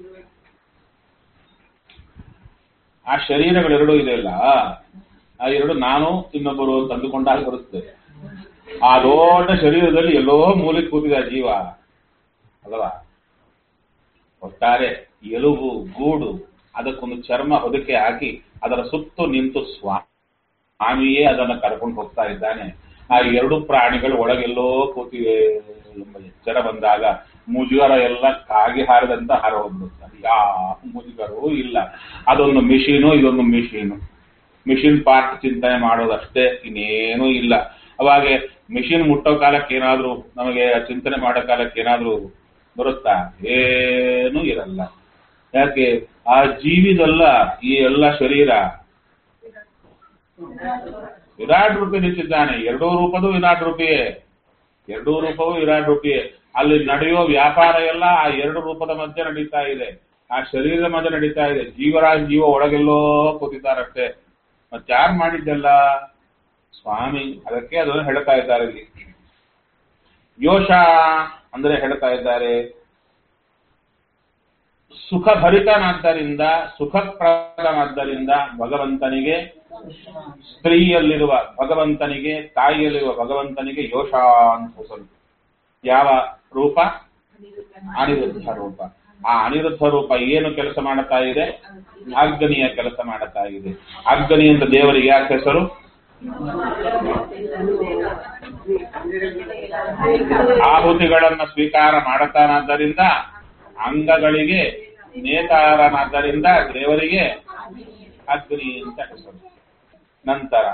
ಆ ಶರೀರಗಳೆರಡೂ ಇದೆಯಲ್ಲ ಆ ಎರಡು ನಾನು ಇನ್ನೊಬ್ಬರು ಅಂತ ಅಂದುಕೊಂಡಾಗ ಬರುತ್ತೆ ಆ ದೊಡ್ಡ ಶರೀರದಲ್ಲಿ ಎಲ್ಲೋ ಮೂಲೆಗೆ ಕೂತಿದೆ ಆ ಜೀವ ಅಲ್ವಾ ಒಟ್ಟಾರೆ ಎಲುಬು ಗೂಡು ಅದಕ್ಕೊಂದು ಚರ್ಮ ಹೊದಕೆ ಹಾಕಿ ಅದರ ಸುತ್ತು ನಿಂತು ಸ್ವಾಮಿಯೇ ಅದನ್ನು ಕರ್ಕೊಂಡು ಹೋಗ್ತಾ ಇದ್ದಾನೆ ಆ ಎರಡು ಪ್ರಾಣಿಗಳು ಒಳಗೆಲ್ಲೋ ಕೂತಿವೆ ಎಂಬ ಎಚ್ಚರ ಬಂದಾಗ ಮುಜುಗರ ಎಲ್ಲ ಕಾಗಿ ಹಾರದಂತ ಹಾರ ಹೋಗ್ಬಿಡುತ್ತೆ ಯಾವ ಮುಜುಗರವೂ ಇಲ್ಲ ಅದೊಂದು ಮಿಷಿನು ಇದೊಂದು ಮಿಷಿನು ಮಿಷಿನ್ ಪಾರ್ಟ್ ಚಿಂತನೆ ಮಾಡೋದಷ್ಟೇ ಇನ್ನೇನೂ ಇಲ್ಲ ಅವಾಗ ಮಿಷಿನ್ ಮುಟ್ಟೋ ಕಾಲಕ್ಕೆ ಏನಾದ್ರೂ ನಮಗೆ ಚಿಂತನೆ ಮಾಡೋ ಕಾಲಕ್ಕೆ ಏನಾದ್ರೂ ಬರುತ್ತಾ ಏನೂ ಇರಲ್ಲ ಯಾಕೆ ಆ ಜೀವಿದಲ್ಲ ಈ ಎಲ್ಲ ಶರೀರ ವಿರಾಟ್ ರೂಪಿ ನಿಂತಿದ್ದಾನೆ ಎರಡೂ ರೂಪದು ವಿರಾಟ್ ರೂಪಿಯೇ ಎರಡೂ ರೂಪವು ವಿರಾಟ್ ರೂಪಿಯೇ ಅಲ್ಲಿ ನಡೆಯೋ ವ್ಯಾಪಾರ ಎಲ್ಲ ಆ ಎರಡು ರೂಪದ ಮಧ್ಯೆ ನಡೀತಾ ಇದೆ ಆ ಶರೀರದ ಮಧ್ಯೆ ನಡೀತಾ ಇದೆ ಜೀವರಾಜ್ ಜೀವ ಒಳಗೆಲ್ಲೋ ಕೂತಿದ್ದಾರಷ್ಟೇ ಮತ್ತೆ ಯಾರು ಮಾಡಿದ್ದೆಲ್ಲ ಸ್ವಾಮಿ ಅದಕ್ಕೆ ಅದನ್ನು ಹೇಳ್ತಾ ಇದ್ದಾರೆ ಇಲ್ಲಿ ಯೋಷ ಅಂದ್ರೆ ಹೇಳ್ತಾ ಇದ್ದಾರೆ ಸುಖಭರಿತನಾದ್ದರಿಂದ ಸುಖಪ್ರದನಾದ್ದರಿಂದ ಭಗವಂತನಿಗೆ ಸ್ತ್ರೀಯಲ್ಲಿರುವ ಭಗವಂತನಿಗೆ ತಾಯಿಯಲ್ಲಿರುವ ಭಗವಂತನಿಗೆ ಯೋಷ ಅಂತ ಹೆಸರು ಯಾವ ರೂಪ ಅನಿರುದ್ಧ ರೂಪ ಆ ಅನಿರುದ್ಧ ರೂಪ ಏನು ಕೆಲಸ ಮಾಡುತ್ತಾ ಇದೆ ಅಗ್ನಿಯ ಕೆಲಸ ಮಾಡುತ್ತಾ ಇದೆ ಅಗ್ನಿ ಅಂತ ದೇವರಿಗೆ ಯಾಕೆ ಹೆಸರು ಆಹುತಿಗಳನ್ನ ಸ್ವೀಕಾರ ಮಾಡುತ್ತಾನಾದ್ದರಿಂದ ಅಂಗಗಳಿಗೆ ನೇತಾರನಾದ್ದರಿಂದ ದೇವರಿಗೆ ಅಗ್ನಿ ಅಂತ ಹೆಸರು ನಂತರ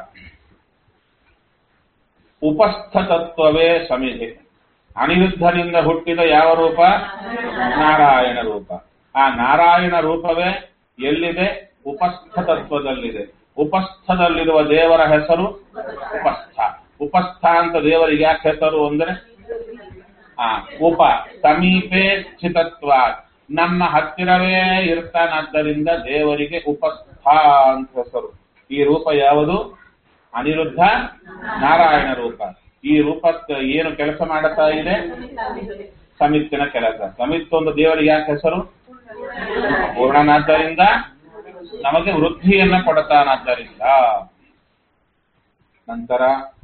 ಉಪಸ್ಥತತ್ವವೇ ಸಮಿಧೆ ಅನಿರುದ್ಧನಿಂದ ಹುಟ್ಟಿದ ಯಾವ ರೂಪ ನಾರಾಯಣ ರೂಪ ಆ ನಾರಾಯಣ ರೂಪವೇ ಎಲ್ಲಿದೆ ಉಪಸ್ಥತತ್ವದಲ್ಲಿದೆ ಉಪಸ್ಥದಲ್ಲಿರುವ ದೇವರ ಹೆಸರು ಉಪಸ್ಥ ಉಪಸ್ಥ ಅಂತ ದೇವರಿಗೆ ಯಾಕೆ ಹೆಸರು ಅಂದ್ರೆ ಆ ಉಪ ಸಮೀಪೆ ಸ್ಥಿತತ್ವ ನಮ್ಮ ಹತ್ತಿರವೇ ಇರ್ತಾನಾದ್ದರಿಂದ ದೇವರಿಗೆ ಉಪಸ್ಥ ಅಂತ ಹೆಸರು ಈ ರೂಪ ಯಾವುದು ಅನಿರುದ್ಧ ನಾರಾಯಣ ರೂಪ ಈ ರೂಪಕ್ಕೆ ಏನು ಕೆಲಸ ಮಾಡುತ್ತಾ ಇದೆ ಸಮಿತ್ತಿನ ಕೆಲಸ ಸಮಿತ್ ಒಂದು ದೇವರಿಗೆ ಯಾಕೆ ಹೆಸರು ಪೂರ್ಣನಾದ್ದರಿಂದ ನಮಗೆ ವೃದ್ಧಿಯನ್ನ ಕೊಡತಾನಾದ್ದರಿಂದ ನಂತರ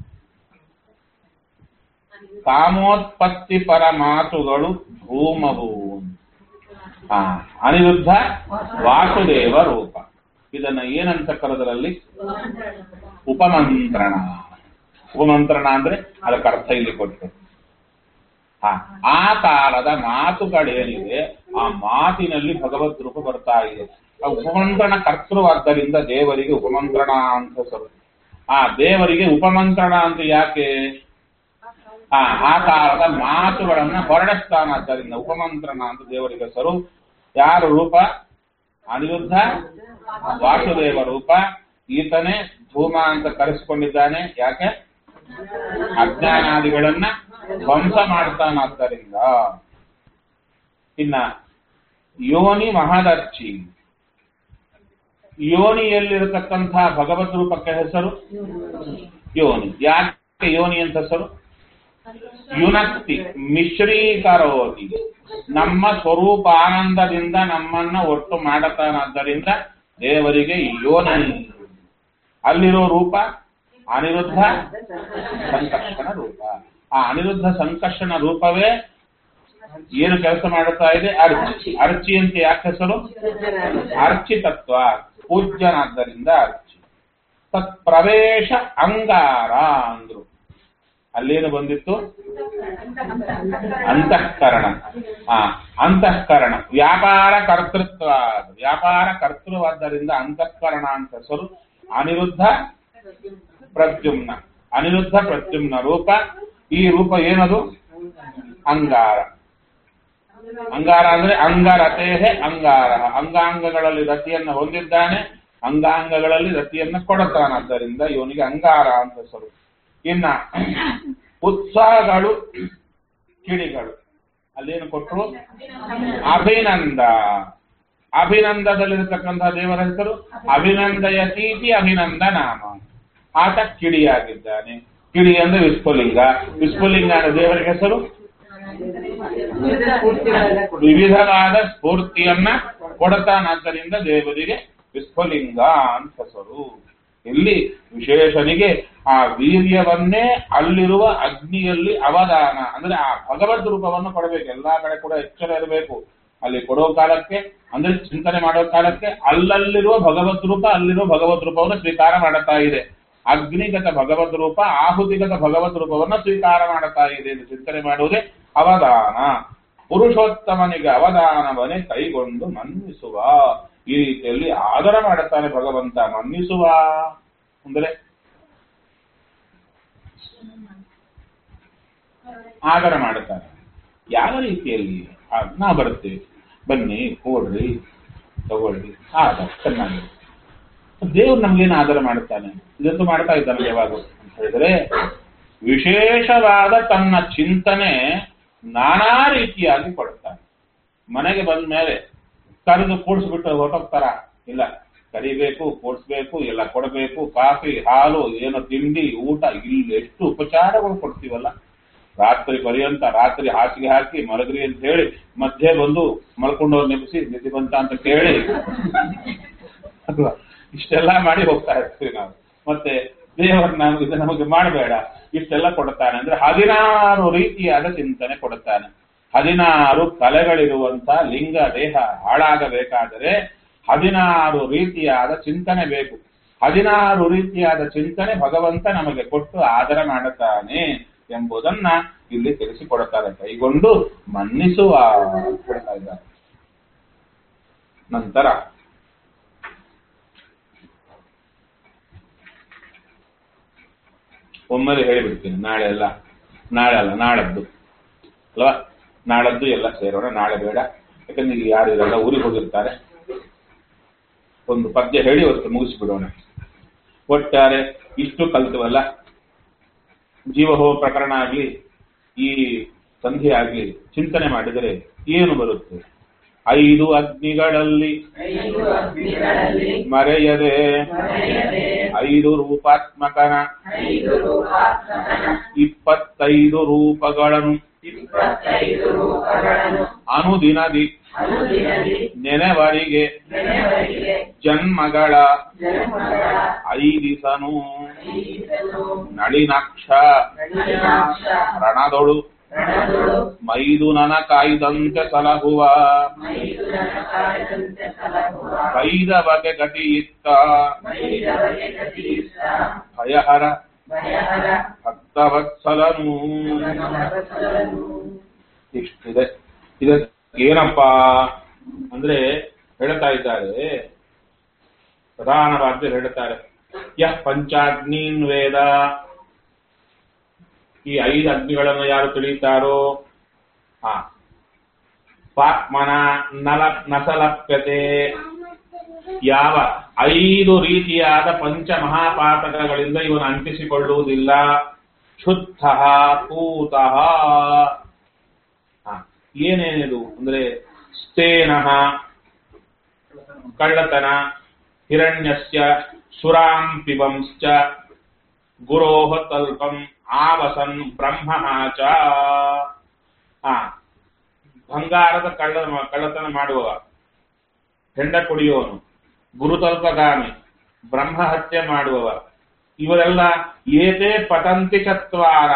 ಕಾಮೋತ್ಪತ್ತಿ ಪರ ಮಾತುಗಳು ಧೂಮವು ಆ ಅನಿರುದ್ಧ ವಾಸುದೇವ ರೂಪ ಇದನ್ನ ಏನಂತ ಕರೆದರಲ್ಲಿ ಉಪಮಂತ್ರಣ ಉಪಮಂತ್ರಣ ಅಂದ್ರೆ ಅದಕ್ಕೆ ಅರ್ಥ ಇಲ್ಲಿ ಕೊಟ್ಟು ಹಾ ಆ ಕಾಲದ ಮಾತುಗಳೇನಿದೆ ಆ ಮಾತಿನಲ್ಲಿ ಭಗವದ್ ರೂಪ ಬರ್ತಾ ಇದೆ ಆ ಉಪಮಂತ್ರಣ ಕರ್ತೃವಾದ್ದರಿಂದ ದೇವರಿಗೆ ಉಪಮಂತ್ರಣ ಅಂತ ಹೆಸರು ಆ ದೇವರಿಗೆ ಉಪಮಂತ್ರಣ ಅಂತ ಯಾಕೆ ಆ ಆ ಕಾಲದ ಮಾತುಗಳನ್ನ ಹೊರಡಿಸ್ತಾನಾದ್ದರಿಂದ ಉಪಮಂತ್ರಣ ಅಂತ ದೇವರಿಗೆ ಹೆಸರು ಯಾರ ರೂಪ ಅನಿರುದ್ಧ ವಾಸುದೇವ ರೂಪ ಈತನೇ ಧೂಮ ಅಂತ ಕರೆಸಿಕೊಂಡಿದ್ದಾನೆ ಯಾಕೆ ಅಜ್ಞಾನಾದಿಗಳನ್ನ ಧ್ವಂಸ ಮಾಡ್ತಾನಾದ್ದರಿಂದ ಇನ್ನ ಯೋನಿ ಮಹದರ್ಚಿ ಯೋನಿಯಲ್ಲಿರತಕ್ಕಂಥ ಭಗವದ್ ರೂಪಕ್ಕೆ ಹೆಸರು ಯೋನಿ ಯಾಕೆ ಯೋನಿ ಅಂತ ಹೆಸರು ಯುನಕ್ತಿ ಮಿಶ್ರೀಕರೋತಿ ನಮ್ಮ ಸ್ವರೂಪ ಆನಂದದಿಂದ ನಮ್ಮನ್ನ ಒಟ್ಟು ಮಾಡತಾನಾದ್ದರಿಂದ ದೇವರಿಗೆ ಯೋನಿ ಅಲ್ಲಿರೋ ರೂಪ ಅನಿರುದ್ಧ ಸಂಕರ್ಷಣ ರೂಪ ಆ ಅನಿರುದ್ಧ ಸಂಕರ್ಷಣ ರೂಪವೇ ಏನು ಕೆಲಸ ಮಾಡುತ್ತಾ ಇದೆ ಅರ್ಚಿ ಅರ್ಚಿ ಅಂತ ಯಾಕೆ ಹೆಸರು ಅರ್ಚಿತತ್ವ ಪೂಜ್ಯನಾದ್ದರಿಂದ ಅರ್ಚಿ ತತ್ ಪ್ರವೇಶ ಅಂಗಾರ ಅಂದ್ರು ಅಲ್ಲೇನು ಬಂದಿತ್ತು ಅಂತಃಕರಣ ಆ ಅಂತಃಕರಣ ವ್ಯಾಪಾರ ಕರ್ತೃತ್ವ ವ್ಯಾಪಾರ ಕರ್ತೃವಾದ್ದರಿಂದ ಅಂತಃಕರಣ ಅಂತ ಹೆಸರು ಅನಿರುದ್ಧ ಪ್ರದ್ಯುಮ್ನ ಅನಿರುದ್ಧ ಪ್ರದ್ಯುಮ್ನ ರೂಪ ಈ ರೂಪ ಏನದು ಅಂಗಾರ ಅಂಗಾರ ಅಂದ್ರೆ ಅಂಗರತೇಹೆ ಅಂಗಾರ ಅಂಗಾಂಗಗಳಲ್ಲಿ ರತಿಯನ್ನು ಹೊಂದಿದ್ದಾನೆ ಅಂಗಾಂಗಗಳಲ್ಲಿ ರತಿಯನ್ನು ಕೊಡುತ್ತಾನಾದ್ದರಿಂದ ಇವನಿಗೆ ಅಂಗಾರ ಅಂತ ಹೆಸರು ಇನ್ನ ಉತ್ಸಾಹಗಳು ಕಿಡಿಗಳು ಅಲ್ಲೇನು ಕೊಟ್ಟರು ಅಭಿನಂದ ಅಭಿನಂದದಲ್ಲಿರತಕ್ಕಂತಹ ದೇವರ ಹೆಸರು ಅಭಿನಂದಯತೀತಿ ಅಭಿನಂದ ನಾಮ ಆತ ಕಿಡಿಯಾಗಿದ್ದಾನೆ ಕಿಡಿ ಅಂದ್ರೆ ವಿಸ್ಫುಲಿಂಗ ವಿಸ್ಫುಲಿಂಗ ಅಂದ್ರೆ ದೇವರ ಹೆಸರು ವಿವಿಧವಾದ ಸ್ಫೂರ್ತಿಯನ್ನ ಕೊಡತಾನಾದ್ದರಿಂದ ದೇವರಿಗೆ ವಿಸ್ಫುಲಿಂಗ ಅಂತ ಹೆಸರು ಇಲ್ಲಿ ವಿಶೇಷನಿಗೆ ಆ ವೀರ್ಯವನ್ನೇ ಅಲ್ಲಿರುವ ಅಗ್ನಿಯಲ್ಲಿ ಅವದಾನ ಅಂದ್ರೆ ಆ ಭಗವದ್ ರೂಪವನ್ನು ಕೊಡಬೇಕು ಎಲ್ಲಾ ಕಡೆ ಕೂಡ ಎಚ್ಚರ ಇರಬೇಕು ಅಲ್ಲಿ ಕೊಡೋ ಕಾಲಕ್ಕೆ ಅಂದ್ರೆ ಚಿಂತನೆ ಮಾಡೋ ಕಾಲಕ್ಕೆ ಅಲ್ಲಲ್ಲಿರುವ ಭಗವದ್ ರೂಪ ಅಲ್ಲಿರುವ ಭಗವದ್ ರೂಪವನ್ನು ಸ್ವೀಕಾರ ಮಾಡುತ್ತಾ ಇದೆ ಅಗ್ನಿಗತ ಭಗವದ್ ರೂಪ ಆಹುತಿಗತ ಭಗವದ್ ರೂಪವನ್ನು ಸ್ವೀಕಾರ ಮಾಡುತ್ತಾ ಇದೆ ಎಂದು ಚಿಂತನೆ ಮಾಡುವುದೇ ಅವದಾನ ಪುರುಷೋತ್ತಮನಿಗೆ ಅವದಾನವನ್ನೇ ಕೈಗೊಂಡು ಮನ್ನಿಸುವ ಈ ರೀತಿಯಲ್ಲಿ ಆದರ ಮಾಡುತ್ತಾನೆ ಭಗವಂತ ಮನ್ನಿಸುವ ಅಂದರೆ ಆದರ ಮಾಡುತ್ತಾನೆ ಯಾವ ರೀತಿಯಲ್ಲಿ ಆ, ನಾವು ಬರುತ್ತೇವೆ ಬನ್ನಿ ಕೊಡ್ರಿ ತಗೊಳ್ಳಿ ಆದ ಚೆನ್ನಾಗಿ ದೇವ್ರು ನಮ್ಗೇನು ಆದರ ಮಾಡುತ್ತಾನೆ ಇದಂತೂ ಮಾಡ್ತಾ ಇದ್ದಾನೆ ಯಾವಾಗ ಅಂತ ಹೇಳಿದ್ರೆ ವಿಶೇಷವಾದ ತನ್ನ ಚಿಂತನೆ ನಾನಾ ರೀತಿಯಾಗಿ ಕೊಡುತ್ತಾನೆ ಮನೆಗೆ ಬಂದ ಮೇಲೆ ಕರೆದು ಕೂಡಿಸ್ಬಿಟ್ಟು ಹೊರಟೋಗ್ತಾರ ಇಲ್ಲ ಕರಿಬೇಕು ಕೂಡಿಸ್ಬೇಕು ಎಲ್ಲ ಕೊಡಬೇಕು ಕಾಫಿ ಹಾಲು ಏನೋ ತಿಂಡಿ ಊಟ ಇಲ್ಲಿ ಎಷ್ಟು ಉಪಚಾರಗಳು ಕೊಡ್ತೀವಲ್ಲ ರಾತ್ರಿ ಪರ್ಯಂತ ರಾತ್ರಿ ಹಾಸಿಗೆ ಹಾಕಿ ಮಲಗ್ರಿ ಅಂತ ಹೇಳಿ ಮಧ್ಯೆ ಬಂದು ಮಲ್ಕೊಂಡವ್ರು ನೆಪಿಸಿ ನಿಧಿ ಬಂತ ಅಂತ ಕೇಳಿ ಅಲ್ವಾ ಇಷ್ಟೆಲ್ಲ ಮಾಡಿ ಹೋಗ್ತಾ ಇರ್ತೀವಿ ನಾವು ಮತ್ತೆ ದೇವರನ್ನ ಇದು ನಮಗೆ ಮಾಡಬೇಡ ಇಷ್ಟೆಲ್ಲ ಕೊಡುತ್ತಾನೆ ಅಂದ್ರೆ ಹದಿನಾರು ರೀತಿಯಾದ ಚಿಂತನೆ ಕೊಡುತ್ತಾನೆ ಹದಿನಾರು ಕಲೆಗಳಿರುವಂತ ಲಿಂಗ ದೇಹ ಹಾಳಾಗಬೇಕಾದರೆ ಹದಿನಾರು ರೀತಿಯಾದ ಚಿಂತನೆ ಬೇಕು ಹದಿನಾರು ರೀತಿಯಾದ ಚಿಂತನೆ ಭಗವಂತ ನಮಗೆ ಕೊಟ್ಟು ಆದರ ಮಾಡುತ್ತಾನೆ ಎಂಬುದನ್ನ ಇಲ್ಲಿ ತಿಳಿಸಿಕೊಡುತ್ತಾರೆ ಕೈಗೊಂಡು ಮನ್ನಿಸುವ ಅಂತ ಹೇಳ್ತಾ ಇದ್ದಾರೆ ನಂತರ ಒಮ್ಮೆಲೆ ಹೇಳಿಬಿಡ್ತೀನಿ ನಾಳೆ ಎಲ್ಲ ನಾಳೆ ಅಲ್ಲ ನಾಳದ್ದು ಅಲ್ವಾ ನಾಳದ್ದು ಎಲ್ಲ ಸೇರೋಣ ನಾಳೆ ಬೇಡ ಯಾಕಂದ್ರೆ ಈಗ ಯಾರು ಇರಲ್ಲ ಊರಿಗೆ ಹೋಗಿರ್ತಾರೆ ಒಂದು ಪದ್ಯ ಹೇಳಿ ಅವತ್ತು ಮುಗಿಸ್ಬಿಡೋಣ ಒಟ್ಟಾರೆ ಇಷ್ಟು ಕಲ್ತವಲ್ಲ ಜೀವಹೋ ಪ್ರಕರಣ ಆಗ್ಲಿ ಈ ಸಂಧಿ ಆಗ್ಲಿ ಚಿಂತನೆ ಮಾಡಿದರೆ ಏನು ಬರುತ್ತೆ ಐದು ಅಗ್ನಿಗಳಲ್ಲಿ ಐದು ಅಗ್ನಿಗಳಲ್ಲಿ ಮರೆಯದೆ ಮರೆಯದೆ ಐದು ರೂಪಾತ್ಮಕನ ಐದು ರೂಪಾತ್ಮಕನ ಇಪ್ಪತ್ತೈದು ರೂಪಗಳನ್ನು ಇಪ್ಪತ್ತೈದು ರೂಪಗಳನ್ನು ಅನುದಿನದಿ ಅನುದಿನದಿ ನೆನೆವರಿಗೆ ನೆನೆವರಿಗೆ ಜನ್ಮಗಳ ಜನ್ಮಗಳ ಐದಿಸನು ಐದಿಸಲು ನಳಿನಾಕ್ಷ ನಳಿನಾಕ್ಷ ರಣದೊಳು ರಣದೊಳು ಮೈದುನನ ಕಾಯ್ದಂತೆ ಸಲಹುವ ಮೈದುನನ ಕಾಯದಂತೆ ಸಲಹುವ ಕೈದ ಬಗೆ ಗತಿಯಿತ್ತ ಮೈದವಗೆ ಗತಿಯಿತ್ತ ಭಯಹರ ಭಯಹರ ಭಕ್ತವತ್ಸಲನು ಭಕ್ತವತ್ಸಲನು ಇಷ್ಟಿದೆ ಇದಕ್ಕೆ ಏನಪ್ಪಾ ಅಂದ್ರೆ ಹೇಳ್ತಾ ಇದ್ದಾರೆ ಪ್ರಧಾನವಾಗಿ ಹೇಳ್ತಾರೆ ಯಃ ಪಂಚಾಗ್ನೀನ್ ವೇದ ಈ ಐದು ಅಗ್ನಿಗಳನ್ನು ಯಾರು ತಿಳಿಯುತ್ತಾರೋ ಹಾ ಪಾಪ್ಮನ ನಲ ನಸಲಪ್ಯತೆ ಯಾವ ಐದು ರೀತಿಯಾದ ಪಂಚ ಮಹಾಪಾತಕಗಳಿಂದ ಇವನು ಅಂಟಿಸಿಕೊಳ್ಳುವುದಿಲ್ಲ ಶುದ್ಧ ಪೂತಃ ಹ, ಏನೇನಿದು ಅಂದ್ರೆ ಸ್ಥೇನಃ ಕಳ್ಳತನ ಹಿರಣ್ಯಸ್ಯ ಸುರಾಂ ಪಿಬಂಶ್ಚ ಗುರೋಹ ತಲ್ಪಂ ಆವಸನ್ ಬ್ರಹ್ಮ ಚ ಆ ಬಂಗಾರದ ಕಳ್ಳ ಕಳ್ಳತನ ಮಾಡುವವ ಹೆಂಡ ಕುಡಿಯುವವನು ಗುರುತಲ್ಪಗಾಮಿ ಬ್ರಹ್ಮ ಹತ್ಯೆ ಮಾಡುವವ ಇವರೆಲ್ಲ ಏತೇ ಪತಂತಿ ಚತ್ವಾರ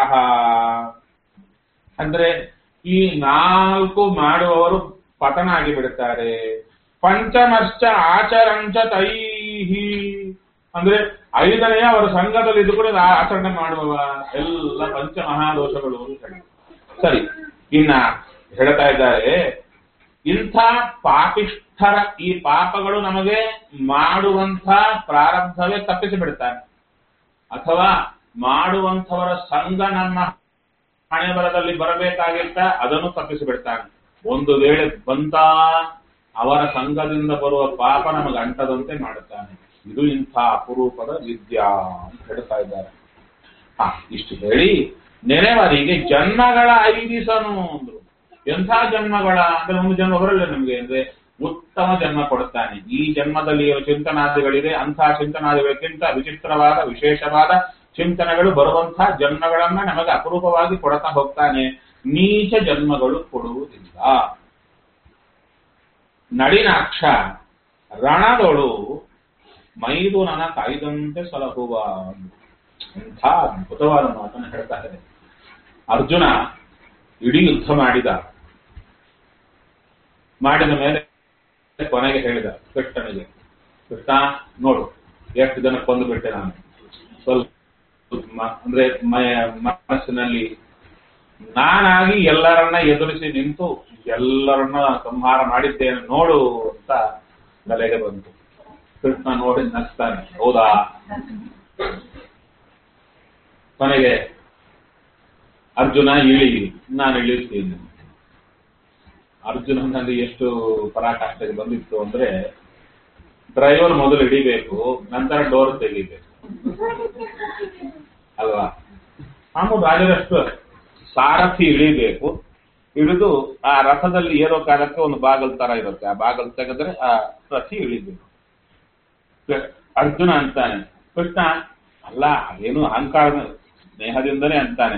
ಅಂದ್ರೆ ಈ ನಾಲ್ಕು ಮಾಡುವವರು ಪತನ ಆಗಿ ಬಿಡುತ್ತಾರೆ ಪಂಚಮಶ್ಚ ಆಚರಂಚ ತೈಹಿ ಅಂದ್ರೆ ಐದನೆಯ ಅವರ ಸಂಘದಲ್ಲಿ ಇದ್ದುಕೊಂಡು ಆ- ಆಚರಣೆ ಮಾಡುವವ ಎಲ್ಲ ಪಂಚ ಮಹಾದೋಷಗಳು ಅಂತ ಹೇಳಿ. ಸರಿ ಇನ್ನ ಹೇಳ್ತಾ ಇದ್ದಾರೆ ಇಂಥ ಪಾಪಿಷ್ಠರ ಈ ಪಾಪಗಳು ನಮಗೆ ಮಾಡುವಂಥ ಪ್ರಾರಬ್ಧವೇ ತಪ್ಪಿಸಿ ಬಿಡ್ತಾನೆ ಅಥವಾ ಮಾಡುವಂಥವರ ಸಂಘ ನಮ್ಮ ಹಣೆ ಬರದಲ್ಲಿ ಬರಬೇಕಾಗಿತ್ತ ಅದನ್ನು ತಪ್ಪಿಸಿ ಬಿಡ್ತಾನೆ ಒಂದು ವೇಳೆ ಬಂತ ಅವರ ಸಂಘದಿಂದ ಬರುವ ಪಾಪ ನಮಗೆ ಅಂಟದಂತೆ ಮಾಡುತ್ತಾನೆ ಇದು ಇಂಥ ಅಪರೂಪದ ವಿದ್ಯಾ ಅಂತ ಹೇಳ್ತಾ ಇದ್ದಾರೆ ಹಾ ಇಷ್ಟು ಹೇಳಿ ನೆರೆವರಿಗೆ ಜನ್ಮಗಳ ಐದಿಸನು ಅಂದ್ರು ಎಂಥ ಜನ್ಮಗಳ ಅಂದ್ರೆ ಒಂದು ಜನ್ಮ ಬರಲ್ಲ ನಮ್ಗೆ ಅಂದ್ರೆ ಉತ್ತಮ ಜನ್ಮ ಕೊಡುತ್ತಾನೆ ಈ ಜನ್ಮದಲ್ಲಿ ಇರೋ ಚಿಂತನಾದಿಗಳಿದೆ ಅಂಥ ಚಿಂತನಾದಿಗಳಕ್ಕಿಂತ ವಿಚಿತ್ರವಾದ ವಿಶೇಷವಾದ ಚಿಂತನೆಗಳು ಬರುವಂತಹ ಜನ್ಮಗಳನ್ನ ನಮಗೆ ಅಪರೂಪವಾಗಿ ಕೊಡ್ತಾ ಹೋಗ್ತಾನೆ ನೀಚ ಜನ್ಮಗಳು ಕೊಡುವುದಿಲ್ಲ ನಳಿನಾಕ್ಷ ರಣದೊಳು ಮೈದುನನ ಕಾಯ್ದಂತೆ ಸಲಹುವ ಎಂಥ ಅದ್ಭುತವಾದ ಮಾತನ್ನು ಹೇಳ್ತಾ ಇದೆ ಅರ್ಜುನ ಇಡೀ ಯುದ್ಧ ಮಾಡಿದ ಮಾಡಿದ ಮೇಲೆ ಕೊನೆಗೆ ಹೇಳಿದ ಕೃಷ್ಣನಿಗೆ ಕೃಷ್ಣ ನೋಡು ಎಷ್ಟು ಜನ ಕೊಂದು ಬಿಟ್ಟೆ ನಾನು ಸ್ವಲ್ಪ ಮ- ಅಂದ್ರೆ ಮ- ಮನಸ್ಸಿನಲ್ಲಿ ನಾನಾಗಿ ಎಲ್ಲರನ್ನ ಎದುರಿಸಿ ನಿಂತು ಎಲ್ಲರನ್ನ ಸಂಹಾರ ಮಾಡಿದ್ದೇನೆ ನೋಡು ಅಂತ ತಲೆಗೆ ಬಂತು ಕೃಷ್ಣ ನೋಡಿ ನಗ್ತಾನೆ ಹೌದಾ ಕೊನೆಗೆ ಅರ್ಜುನ ಇಳಿ ನಾನು ಇಳಿಸ್ತೀನಿ ಅರ್ಜುನನಲ್ಲಿ ಎಷ್ಟು ಪರಾಕಾಷ್ಠೆಗೆ ಬಂದಿತ್ತು ಅಂದ್ರೆ ಡ್ರೈವರ್ ಮೊದಲು ಹಿಡಿಬೇಕು ನಂತರ ಡೋರ್ ತೆಗಿಬೇಕು ಅಲ್ವಾ ಆಮೇಲೆ ರಾಜರಷ್ಟು ಸಾರಥಿ ಇಳಿಬೇಕು ಇಳಿದು ಆ ರಥದಲ್ಲಿ ಏರೋ ಕಾಲಕ್ಕೆ ಒಂದು ಬಾಗಲ್ ತರ ಇರುತ್ತೆ ಆ ಬಾಗಲ್ ತೆಗೆದ್ರೆ ಆ ರಥಿ ಇಳಿಬೇಕು ಕ- ಅರ್ಜುನ ಅಂತಾನೆ ಕೃಷ್ಣ ಅಲ್ಲ ಅದೇನು ಅಹಂಕಾರ ಸ್ನೇಹದಿಂದನೇ ಅಂತಾನೆ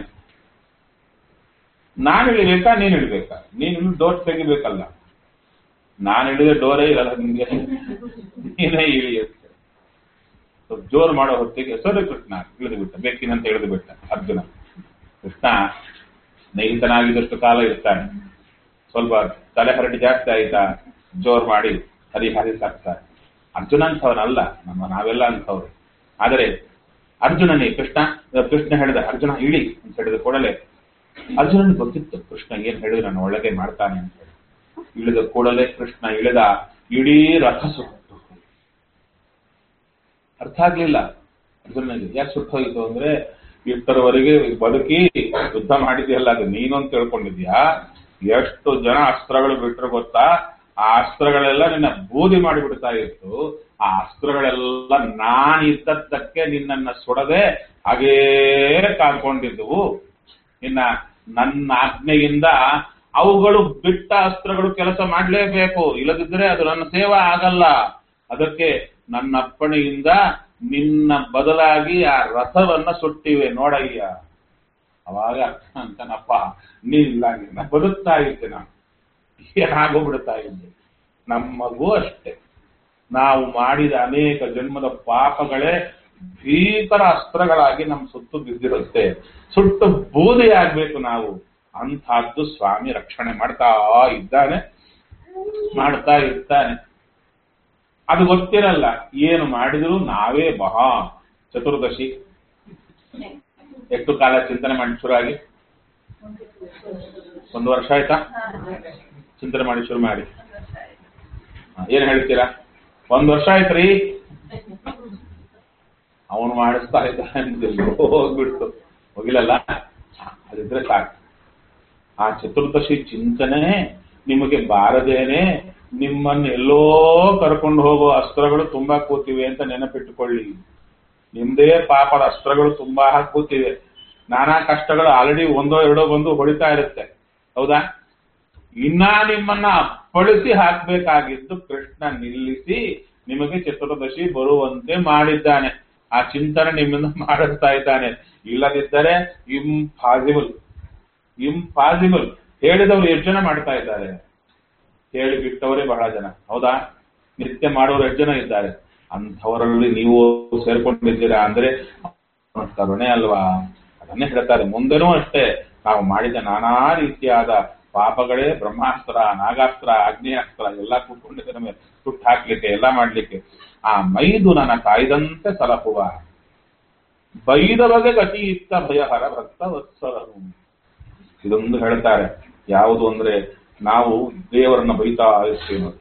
ನಾನು ಇಳಿಬೇಕಾ ನೀನ್ ಇಳಿಬೇಕಾ ನೀನು ಡೋರ್ ತೆಗಿಬೇಕಲ್ಲ ನಾನು ಇಳಿದ ಡೋರೇ ಇರಲ್ಲ ನಿಮ್ಗೆ ನೀನೇ ಇಳಿಯುತ್ತೆ ಸ್ವಲ್ಪ ಜೋರು ಮಾಡೋ ಹೊತ್ತಿಗೆ ಸರಿ ಕೃಷ್ಣ ಇಳಿದು ಬಿಟ್ಟ ಬೇಕಿನಂತ ಇಳಿದು ಬಿಟ್ಟ ಅರ್ಜುನ ಕೃಷ್ಣ ಸ್ನೇಹಿತನಾಗಿದ್ದಷ್ಟು ಕಾಲ ಇರ್ತಾನೆ ಸ್ವಲ್ಪ ತಲೆ ಹರಟಿ ಜಾಸ್ತಿ ಆಯ್ತಾ ಜೋರ್ ಮಾಡಿ ಹರಿ ಹರಿ ಸಾಕ್ತಾರೆ ಅರ್ಜುನ ಅಂಥವನಲ್ಲ ನಮ್ಮ ನಾವೆಲ್ಲ ಅಂಥವ್ರು ಆದರೆ ಅರ್ಜುನನೇ ಕೃಷ್ಣ ಕೃಷ್ಣ ಹೇಳಿದ ಅರ್ಜುನ ಇಳಿ ಅಂತ ಹೇಳಿದ ಕೂಡಲೇ ಅರ್ಜುನನಿಗೆ ಗೊತ್ತಿತ್ತು ಕೃಷ್ಣ ಏನ್ ಹೇಳಿದ್ರೆ ನಾನು ಒಳಗೆ ಮಾಡ್ತಾನೆ ಅಂತ ಹೇಳಿ ಇಳಿದ ಕೂಡಲೇ ಕೃಷ್ಣ ಇಳಿದ ಇಡೀ ರಥ ಸುಟ್ಟು ಅರ್ಥ ಆಗ್ಲಿಲ್ಲ ಅರ್ಜುನನಿಗೆ ಯಾಕೆ ಸುಟ್ಟು ಹೋಯಿತು ಅಂದ್ರೆ ಇಷ್ಟರವರೆಗೆ ಬದುಕಿ ಯುದ್ಧ ಮಾಡಿದ್ಯಲ್ಲ ಅದು ನೀನು ಅಂತ ತಿಳ್ಕೊಂಡಿದ್ಯಾ ಎಷ್ಟು ಜನ ಅಸ್ತ್ರಗಳು ಬಿಟ್ರು ಗೊತ್ತಾ ಆ ಅಸ್ತ್ರಗಳೆಲ್ಲ ನಿನ್ನ ಬೂದಿ ಮಾಡಿಬಿಡ್ತಾ ಇತ್ತು ಆ ಅಸ್ತ್ರಗಳೆಲ್ಲ ನಾನಿದ್ದದ್ದಕ್ಕೆ ನಿನ್ನನ್ನ ಸುಡದೆ ಹಾಗೇ ಕಾಣ್ಕೊಂಡಿದ್ವು ಇನ್ನ ನನ್ನ ಆಜ್ಞೆಯಿಂದ ಅವುಗಳು ಬಿಟ್ಟ ಅಸ್ತ್ರಗಳು ಕೆಲಸ ಮಾಡಲೇಬೇಕು ಇಲ್ಲದಿದ್ರೆ ಅದು ನನ್ನ ಸೇವಾ ಆಗಲ್ಲ ಅದಕ್ಕೆ ನನ್ನ ಅಪ್ಪಣೆಯಿಂದ ನಿನ್ನ ಬದಲಾಗಿ ಆ ರಥವನ್ನ ಸುಟ್ಟಿವೆ ನೋಡಯ್ಯ ಅವಾಗ ಅಂತನಪ್ಪ ನೀನಿಲ್ಲಾಗಿ ನಾ ಬದುಕ್ತಾ ಇದ್ದೆ ನಾನು ಏನಾಗೋಗ್ಬಿಡ್ತಾ ಇದ್ದೆ ನಮ್ಮಗೂ ಅಷ್ಟೇ ನಾವು ಮಾಡಿದ ಅನೇಕ ಜನ್ಮದ ಪಾಪಗಳೇ ಭೀಕರ ಅಸ್ತ್ರಗಳಾಗಿ ನಮ್ಮ ಸುತ್ತು ಬಿದ್ದಿರುತ್ತೆ ಸುಟ್ಟು ಬೂದಿ ಆಗ್ಬೇಕು ನಾವು ಅಂಥದ್ದು ಸ್ವಾಮಿ ರಕ್ಷಣೆ ಮಾಡ್ತಾ ಇದ್ದಾನೆ ಮಾಡ್ತಾ ಇರ್ತಾನೆ ಅದು ಗೊತ್ತಿರಲ್ಲ ಏನು ಮಾಡಿದ್ರು ನಾವೇ ಮಹಾ ಚತುರ್ದಶಿ ಎಷ್ಟು ಕಾಲ ಚಿಂತನೆ ಮಾಡಿ ಶುರು ಆಗಿ ಒಂದು ವರ್ಷ ಆಯ್ತಾ ಚಿಂತನೆ ಮಾಡಿ ಶುರು ಮಾಡಿ ಹ, ಏನ್ ಹೇಳ್ತೀರಾ ಒಂದ್ ವರ್ಷ ಆಯ್ತ್ರಿ ಅವನು ಮಾಡಿಸ್ತಾ ಇದ್ದ ಹೋಗ್ಬಿಡ್ತು ಹೋಗಿಲ್ಲಲ್ಲ ಹ, ಅದಿದ್ರೆ ಸಾಕು ಆ ಚತುರ್ದಶಿ ಚಿಂತನೆ ನಿಮಗೆ ಬಾರದೇನೆ ನಿಮ್ಮನ್ನು ಎಲ್ಲೋ ಕರ್ಕೊಂಡು ಹೋಗೋ ಅಸ್ತ್ರಗಳು ತುಂಬಾ ಕೂತಿವೆ ಅಂತ ನೆನಪಿಟ್ಟುಕೊಳ್ಳಿ ನಿಮ್ದೇ ಪಾಪದ ಅಸ್ತ್ರಗಳು ತುಂಬಾ ಕೂತಿವೆ ನಾನಾ ಕಷ್ಟಗಳು ಆಲ್ರೆಡಿ ಒಂದೋ ಎರಡೋ ಬಂದು ಹೊಡಿತಾ ಇರುತ್ತೆ ಹೌದಾ ಇನ್ನ ನಿಮ್ಮನ್ನ ಅಪ್ಪಳಿಸಿ ಹಾಕ್ಬೇಕಾಗಿದ್ದು ಕೃಷ್ಣ ನಿಲ್ಲಿಸಿ ನಿಮಗೆ ಚತುರ್ದಶಿ ಬರುವಂತೆ ಮಾಡಿದ್ದಾನೆ ಆ ಚಿಂತನೆ ನಿಮ್ಮಿಂದ ಮಾಡಿಸ್ತಾ ಇದ್ದಾನೆ ಇಲ್ಲದಿದ್ದರೆ ಇಂಪಾಸಿಬಲ್ ಇಂಪಾಸಿಬಲ್ ಹೇಳಿದವರು ಎಷ್ಟು ಜನ ಮಾಡ್ತಾ ಇದ್ದಾರೆ ಹೇಳಿ ಬಿಟ್ಟವರೇ ಬಹಳ ಜನ ಹೌದಾ ನಿತ್ಯ ಮಾಡೋರು ಎಷ್ಟು ಜನ ಇದ್ದಾರೆ ಅಂಥವರಲ್ಲಿ ನೀವು ಸೇರ್ಕೊಂಡಿದ್ದೀರಾ ಅಂದ್ರೆ ಅವನ ಕರುಣೆ ಅಲ್ವಾ ಅದನ್ನೇ ಹೇಳ್ತಾರೆ ಮುಂದೆನೂ ಅಷ್ಟೇ ನಾವು ಮಾಡಿದ ನಾನಾ ರೀತಿಯಾದ ಪಾಪಗಳೇ ಬ್ರಹ್ಮಾಸ್ತ್ರ ನಾಗಾಸ್ತ್ರ ಅಗ್ನಿಯಾಸ್ತ್ರ ಎಲ್ಲ ಕೂತ್ಕೊಂಡಿದೆ ನಮಗೆ ಸುಟ್ಟು ಹಾಕ್ಲಿಕ್ಕೆ ಎಲ್ಲ ಮಾಡ್ಲಿಕ್ಕೆ ಆ ಮೈದು ನನ್ನ ಕಾಯ್ದಂತೆ ಸಲಹುವ ಬೈದ ಬಗೆ ಗತಿ ಇತ್ತ ಭಯಹರ ಭಕ್ತ ವತ್ಸಲನು ಇದೊಂದು ಹೇಳ್ತಾರೆ ಯಾವುದು ಅಂದ್ರೆ ನಾವು ದೇವರನ್ನ ಬೈತಾ ಇರ್ತೀವಿ ನೋಡಿ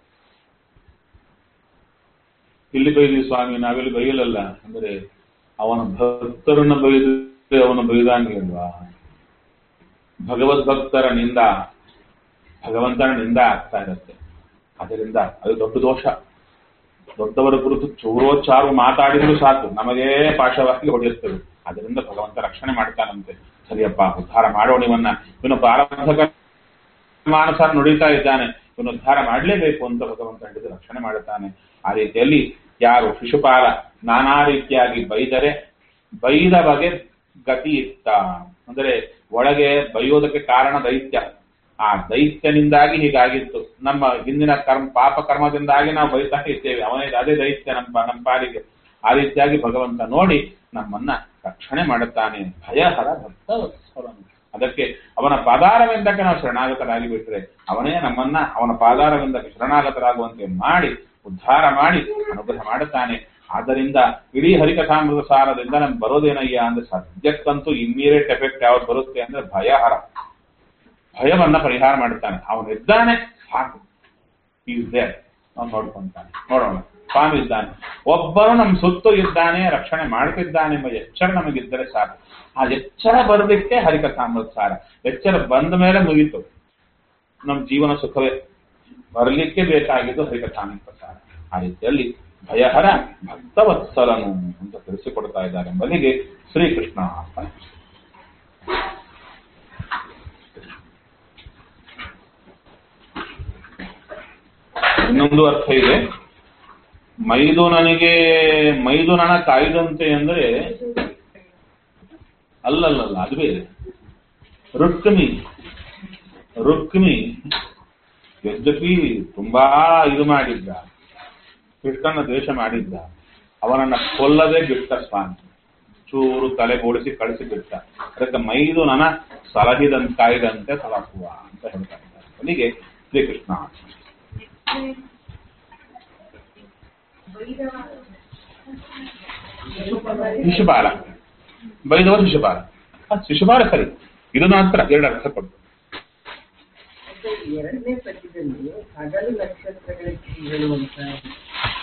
ಇಲ್ಲಿ ಬೈದ್ವಿ ಸ್ವಾಮಿ ನಾವೆಲ್ಲಿ ಬೈಯಲಲ್ಲ ಅಂದ್ರೆ ಅವನ ಭಕ್ತರನ್ನ ಬೈದ್ರೆ ಅವನ ಬೈದಂಗಿಲ್ವಾ ಭಗವದ್ಭಕ್ತರ ನಿಂದ ಭಗವಂತನ ನಿಂದ ಆಗ್ತಾ ಇರುತ್ತೆ ಅದರಿಂದ ಅದು ದೊಡ್ಡ ದೋಷ ದೊಡ್ಡವರ ಕುರಿತು ಚೂರೋಚ್ಚಾರು ಮಾತಾಡಿದ್ರು ಸಾಕು ನಮಗೇ ಪಾಶವಾಗಿ ಹೊಡೆಯುತ್ತೇವೆ ಅದರಿಂದ ಭಗವಂತ ರಕ್ಷಣೆ ಮಾಡ್ತಾನಂತೆ ಸರಿಯಪ್ಪ ಉದ್ಧಾರ ಮಾಡೋಣ ಇವನ್ನ ಇವನು ಪ್ರಾರಂಭಕ ಮಾನಸಾರ ನುಡಿತಾ ಇದ್ದಾನೆ ಇವನು ಉದ್ಧಾರ ಮಾಡಲೇಬೇಕು ಅಂತ ಭಗವಂತ ಹಿಡಿದು ರಕ್ಷಣೆ ಮಾಡುತ್ತಾನೆ ಆ ರೀತಿಯಲ್ಲಿ ಯಾರು ಶಿಶುಪಾಲ ನಾನಾ ರೀತಿಯಾಗಿ ಬೈದರೆ ಬೈದ ಬಗೆ ಗತಿ ಇತ್ತ ಅಂದರೆ ಒಳಗೆ ಬೈಯೋದಕ್ಕೆ ಕಾರಣ ದೈತ್ಯ ಆ ದೈತ್ಯನಿಂದಾಗಿ ಹೀಗಾಗಿತ್ತು ನಮ್ಮ ಹಿಂದಿನ ಕರ್ಮ ಪಾಪ ಕರ್ಮದಿಂದಾಗಿ ನಾವು ಬೈತಾ ಇದ್ದೇವೆ ಅವನೇ ಅದೇ ದೈತ್ಯ ನಮ್ಮ ನಮ್ಮ ಪಾಲಿಗೆ ಆ ರೀತಿಯಾಗಿ ಭಗವಂತ ನೋಡಿ ನಮ್ಮನ್ನ ರಕ್ಷಣೆ ಮಾಡುತ್ತಾನೆ ಭಯಹರ ಭಕ್ತ ವತ್ಸಲನು. ಅದಕ್ಕೆ ಅವನ ಪಾದಾರವಿಂದಕ್ಕೆ ನಾವು ಶರಣಾಗತರಾಗಿ ಬಿಟ್ರೆ ಅವನೇ ನಮ್ಮನ್ನ ಅವನ ಪಾದಾರವಿಂದಕ್ಕೆ ಶರಣಾಗತರಾಗುವಂತೆ ಮಾಡಿ ಉದ್ಧಾರ ಮಾಡಿ ಅನುಗ್ರಹ ಮಾಡುತ್ತಾನೆ ಆದ್ದರಿಂದ ಇಡೀ ಹರಿಕಥಾಮೃತ ಸಾರದಿಂದ ನಮ್ಗೆ ಬರೋದೇನಯ್ಯ ಅಂದ್ರೆ ಸದ್ಯಕ್ಕಂತೂ ಇಮ್ಮಿಡಿಯೇಟ್ ಎಫೆಕ್ಟ್ ಯಾವ್ದು ಬರುತ್ತೆ ಅಂದ್ರೆ ಭಯಹರ ಭಯವನ್ನ ಪರಿಹಾರ ಮಾಡುತ್ತಾನೆ ಅವನಿದ್ದಾನೆ ಸಾಕು ಈಸ್ ದೇರ್ ನಾವು ನೋಡ್ಕೊಂತಾನೆ ನೋಡೋಣ ಸ್ವಾಮಿ ಇದ್ದಾನೆ ಒಬ್ಬನು ನಮ್ಮ ಸುತ್ತು ಇದ್ದಾನೆ ರಕ್ಷಣೆ ಮಾಡ್ತಿದ್ದಾನೆ ಎಂಬ ಎಚ್ಚರ ನಮಗಿದ್ದರೆ ಸಾಕು ಆ ಎಚ್ಚರ ಬರಲಿಕ್ಕೆ ಹರಿಕಥಾಮೃತ ಸಾರ ಎಚ್ಚರ ಬಂದ ಮೇಲೆ ಮುಗೀತು ನಮ್ಮ ಜೀವನ ಸುಖವೇ ಬರಲಿಕ್ಕೆ ಬೇಕಾಗಿದ್ದು ಹರಿಕಥಾಮೃತ ಸಾರ ಆ ರೀತಿಯಲ್ಲಿ ಭಯಹರ ಭಕ್ತವತ್ಸಲನು ಅಂತ ತಿಳಿಸಿಕೊಡ್ತಾ ಇದ್ದಾರೆ ಎಂಬಲ್ಲಿಗೆ ಶ್ರೀಕೃಷ್ಣ ಅರ್ಪಣೆ. ಇನ್ನೊಂದು ಅರ್ಥ ಇದೆ ಮೈದುನನಿಗೆ ಮೈದುನನ ಕಾಯ್ದಂತೆ ಅಂದ್ರೆ ಅಲ್ಲಲ್ಲಲ್ಲ ಅದು ಬೇರೆ ರುಕ್ಮಿ ರುಕ್ಮಿ ಯದ್ಯಪಿ ತುಂಬಾ ಇದು ಮಾಡಿದ್ದ ಕೃಷ್ಣನ ದ್ವೇಷ ಮಾಡಿದ್ದ ಅವನನ್ನ ಕೊಲ್ಲದೆ ಬಿಟ್ಟ ಸ್ವಾಮಿ ಚೂರು ತಲೆಗೋಡಿಸಿ ಕಳಿಸಿ ಬಿಟ್ಟ ಅದಕ್ಕೆ ಮೈದು ನನ ಸಲಹಿದಂತ ಕಾಯ್ದಂತೆ ಸಲಹುವ ಅಂತ ಹೇಳ್ತಾ ಇದ್ದಾರೆ ಅಲ್ಲಿಗೆ ಶ್ರೀಕೃಷ್ಣ ಶಿಶುಪಾಲ ಬೈದವರು ಶಿಶುಪಾಲ ಆ, ಶಿಶುಪಾಲ ಸರಿ ಇದು ಮಾತ್ರ ಎರಡು ಅರ್ಥ ಕೊಟ್ಟು ಎರಡನೇ ಪದ್ಯದಲ್ಲಿ ಹಗಲು ನಕ್ಷತ್ರಗಳ ಹೇಳುವಂತ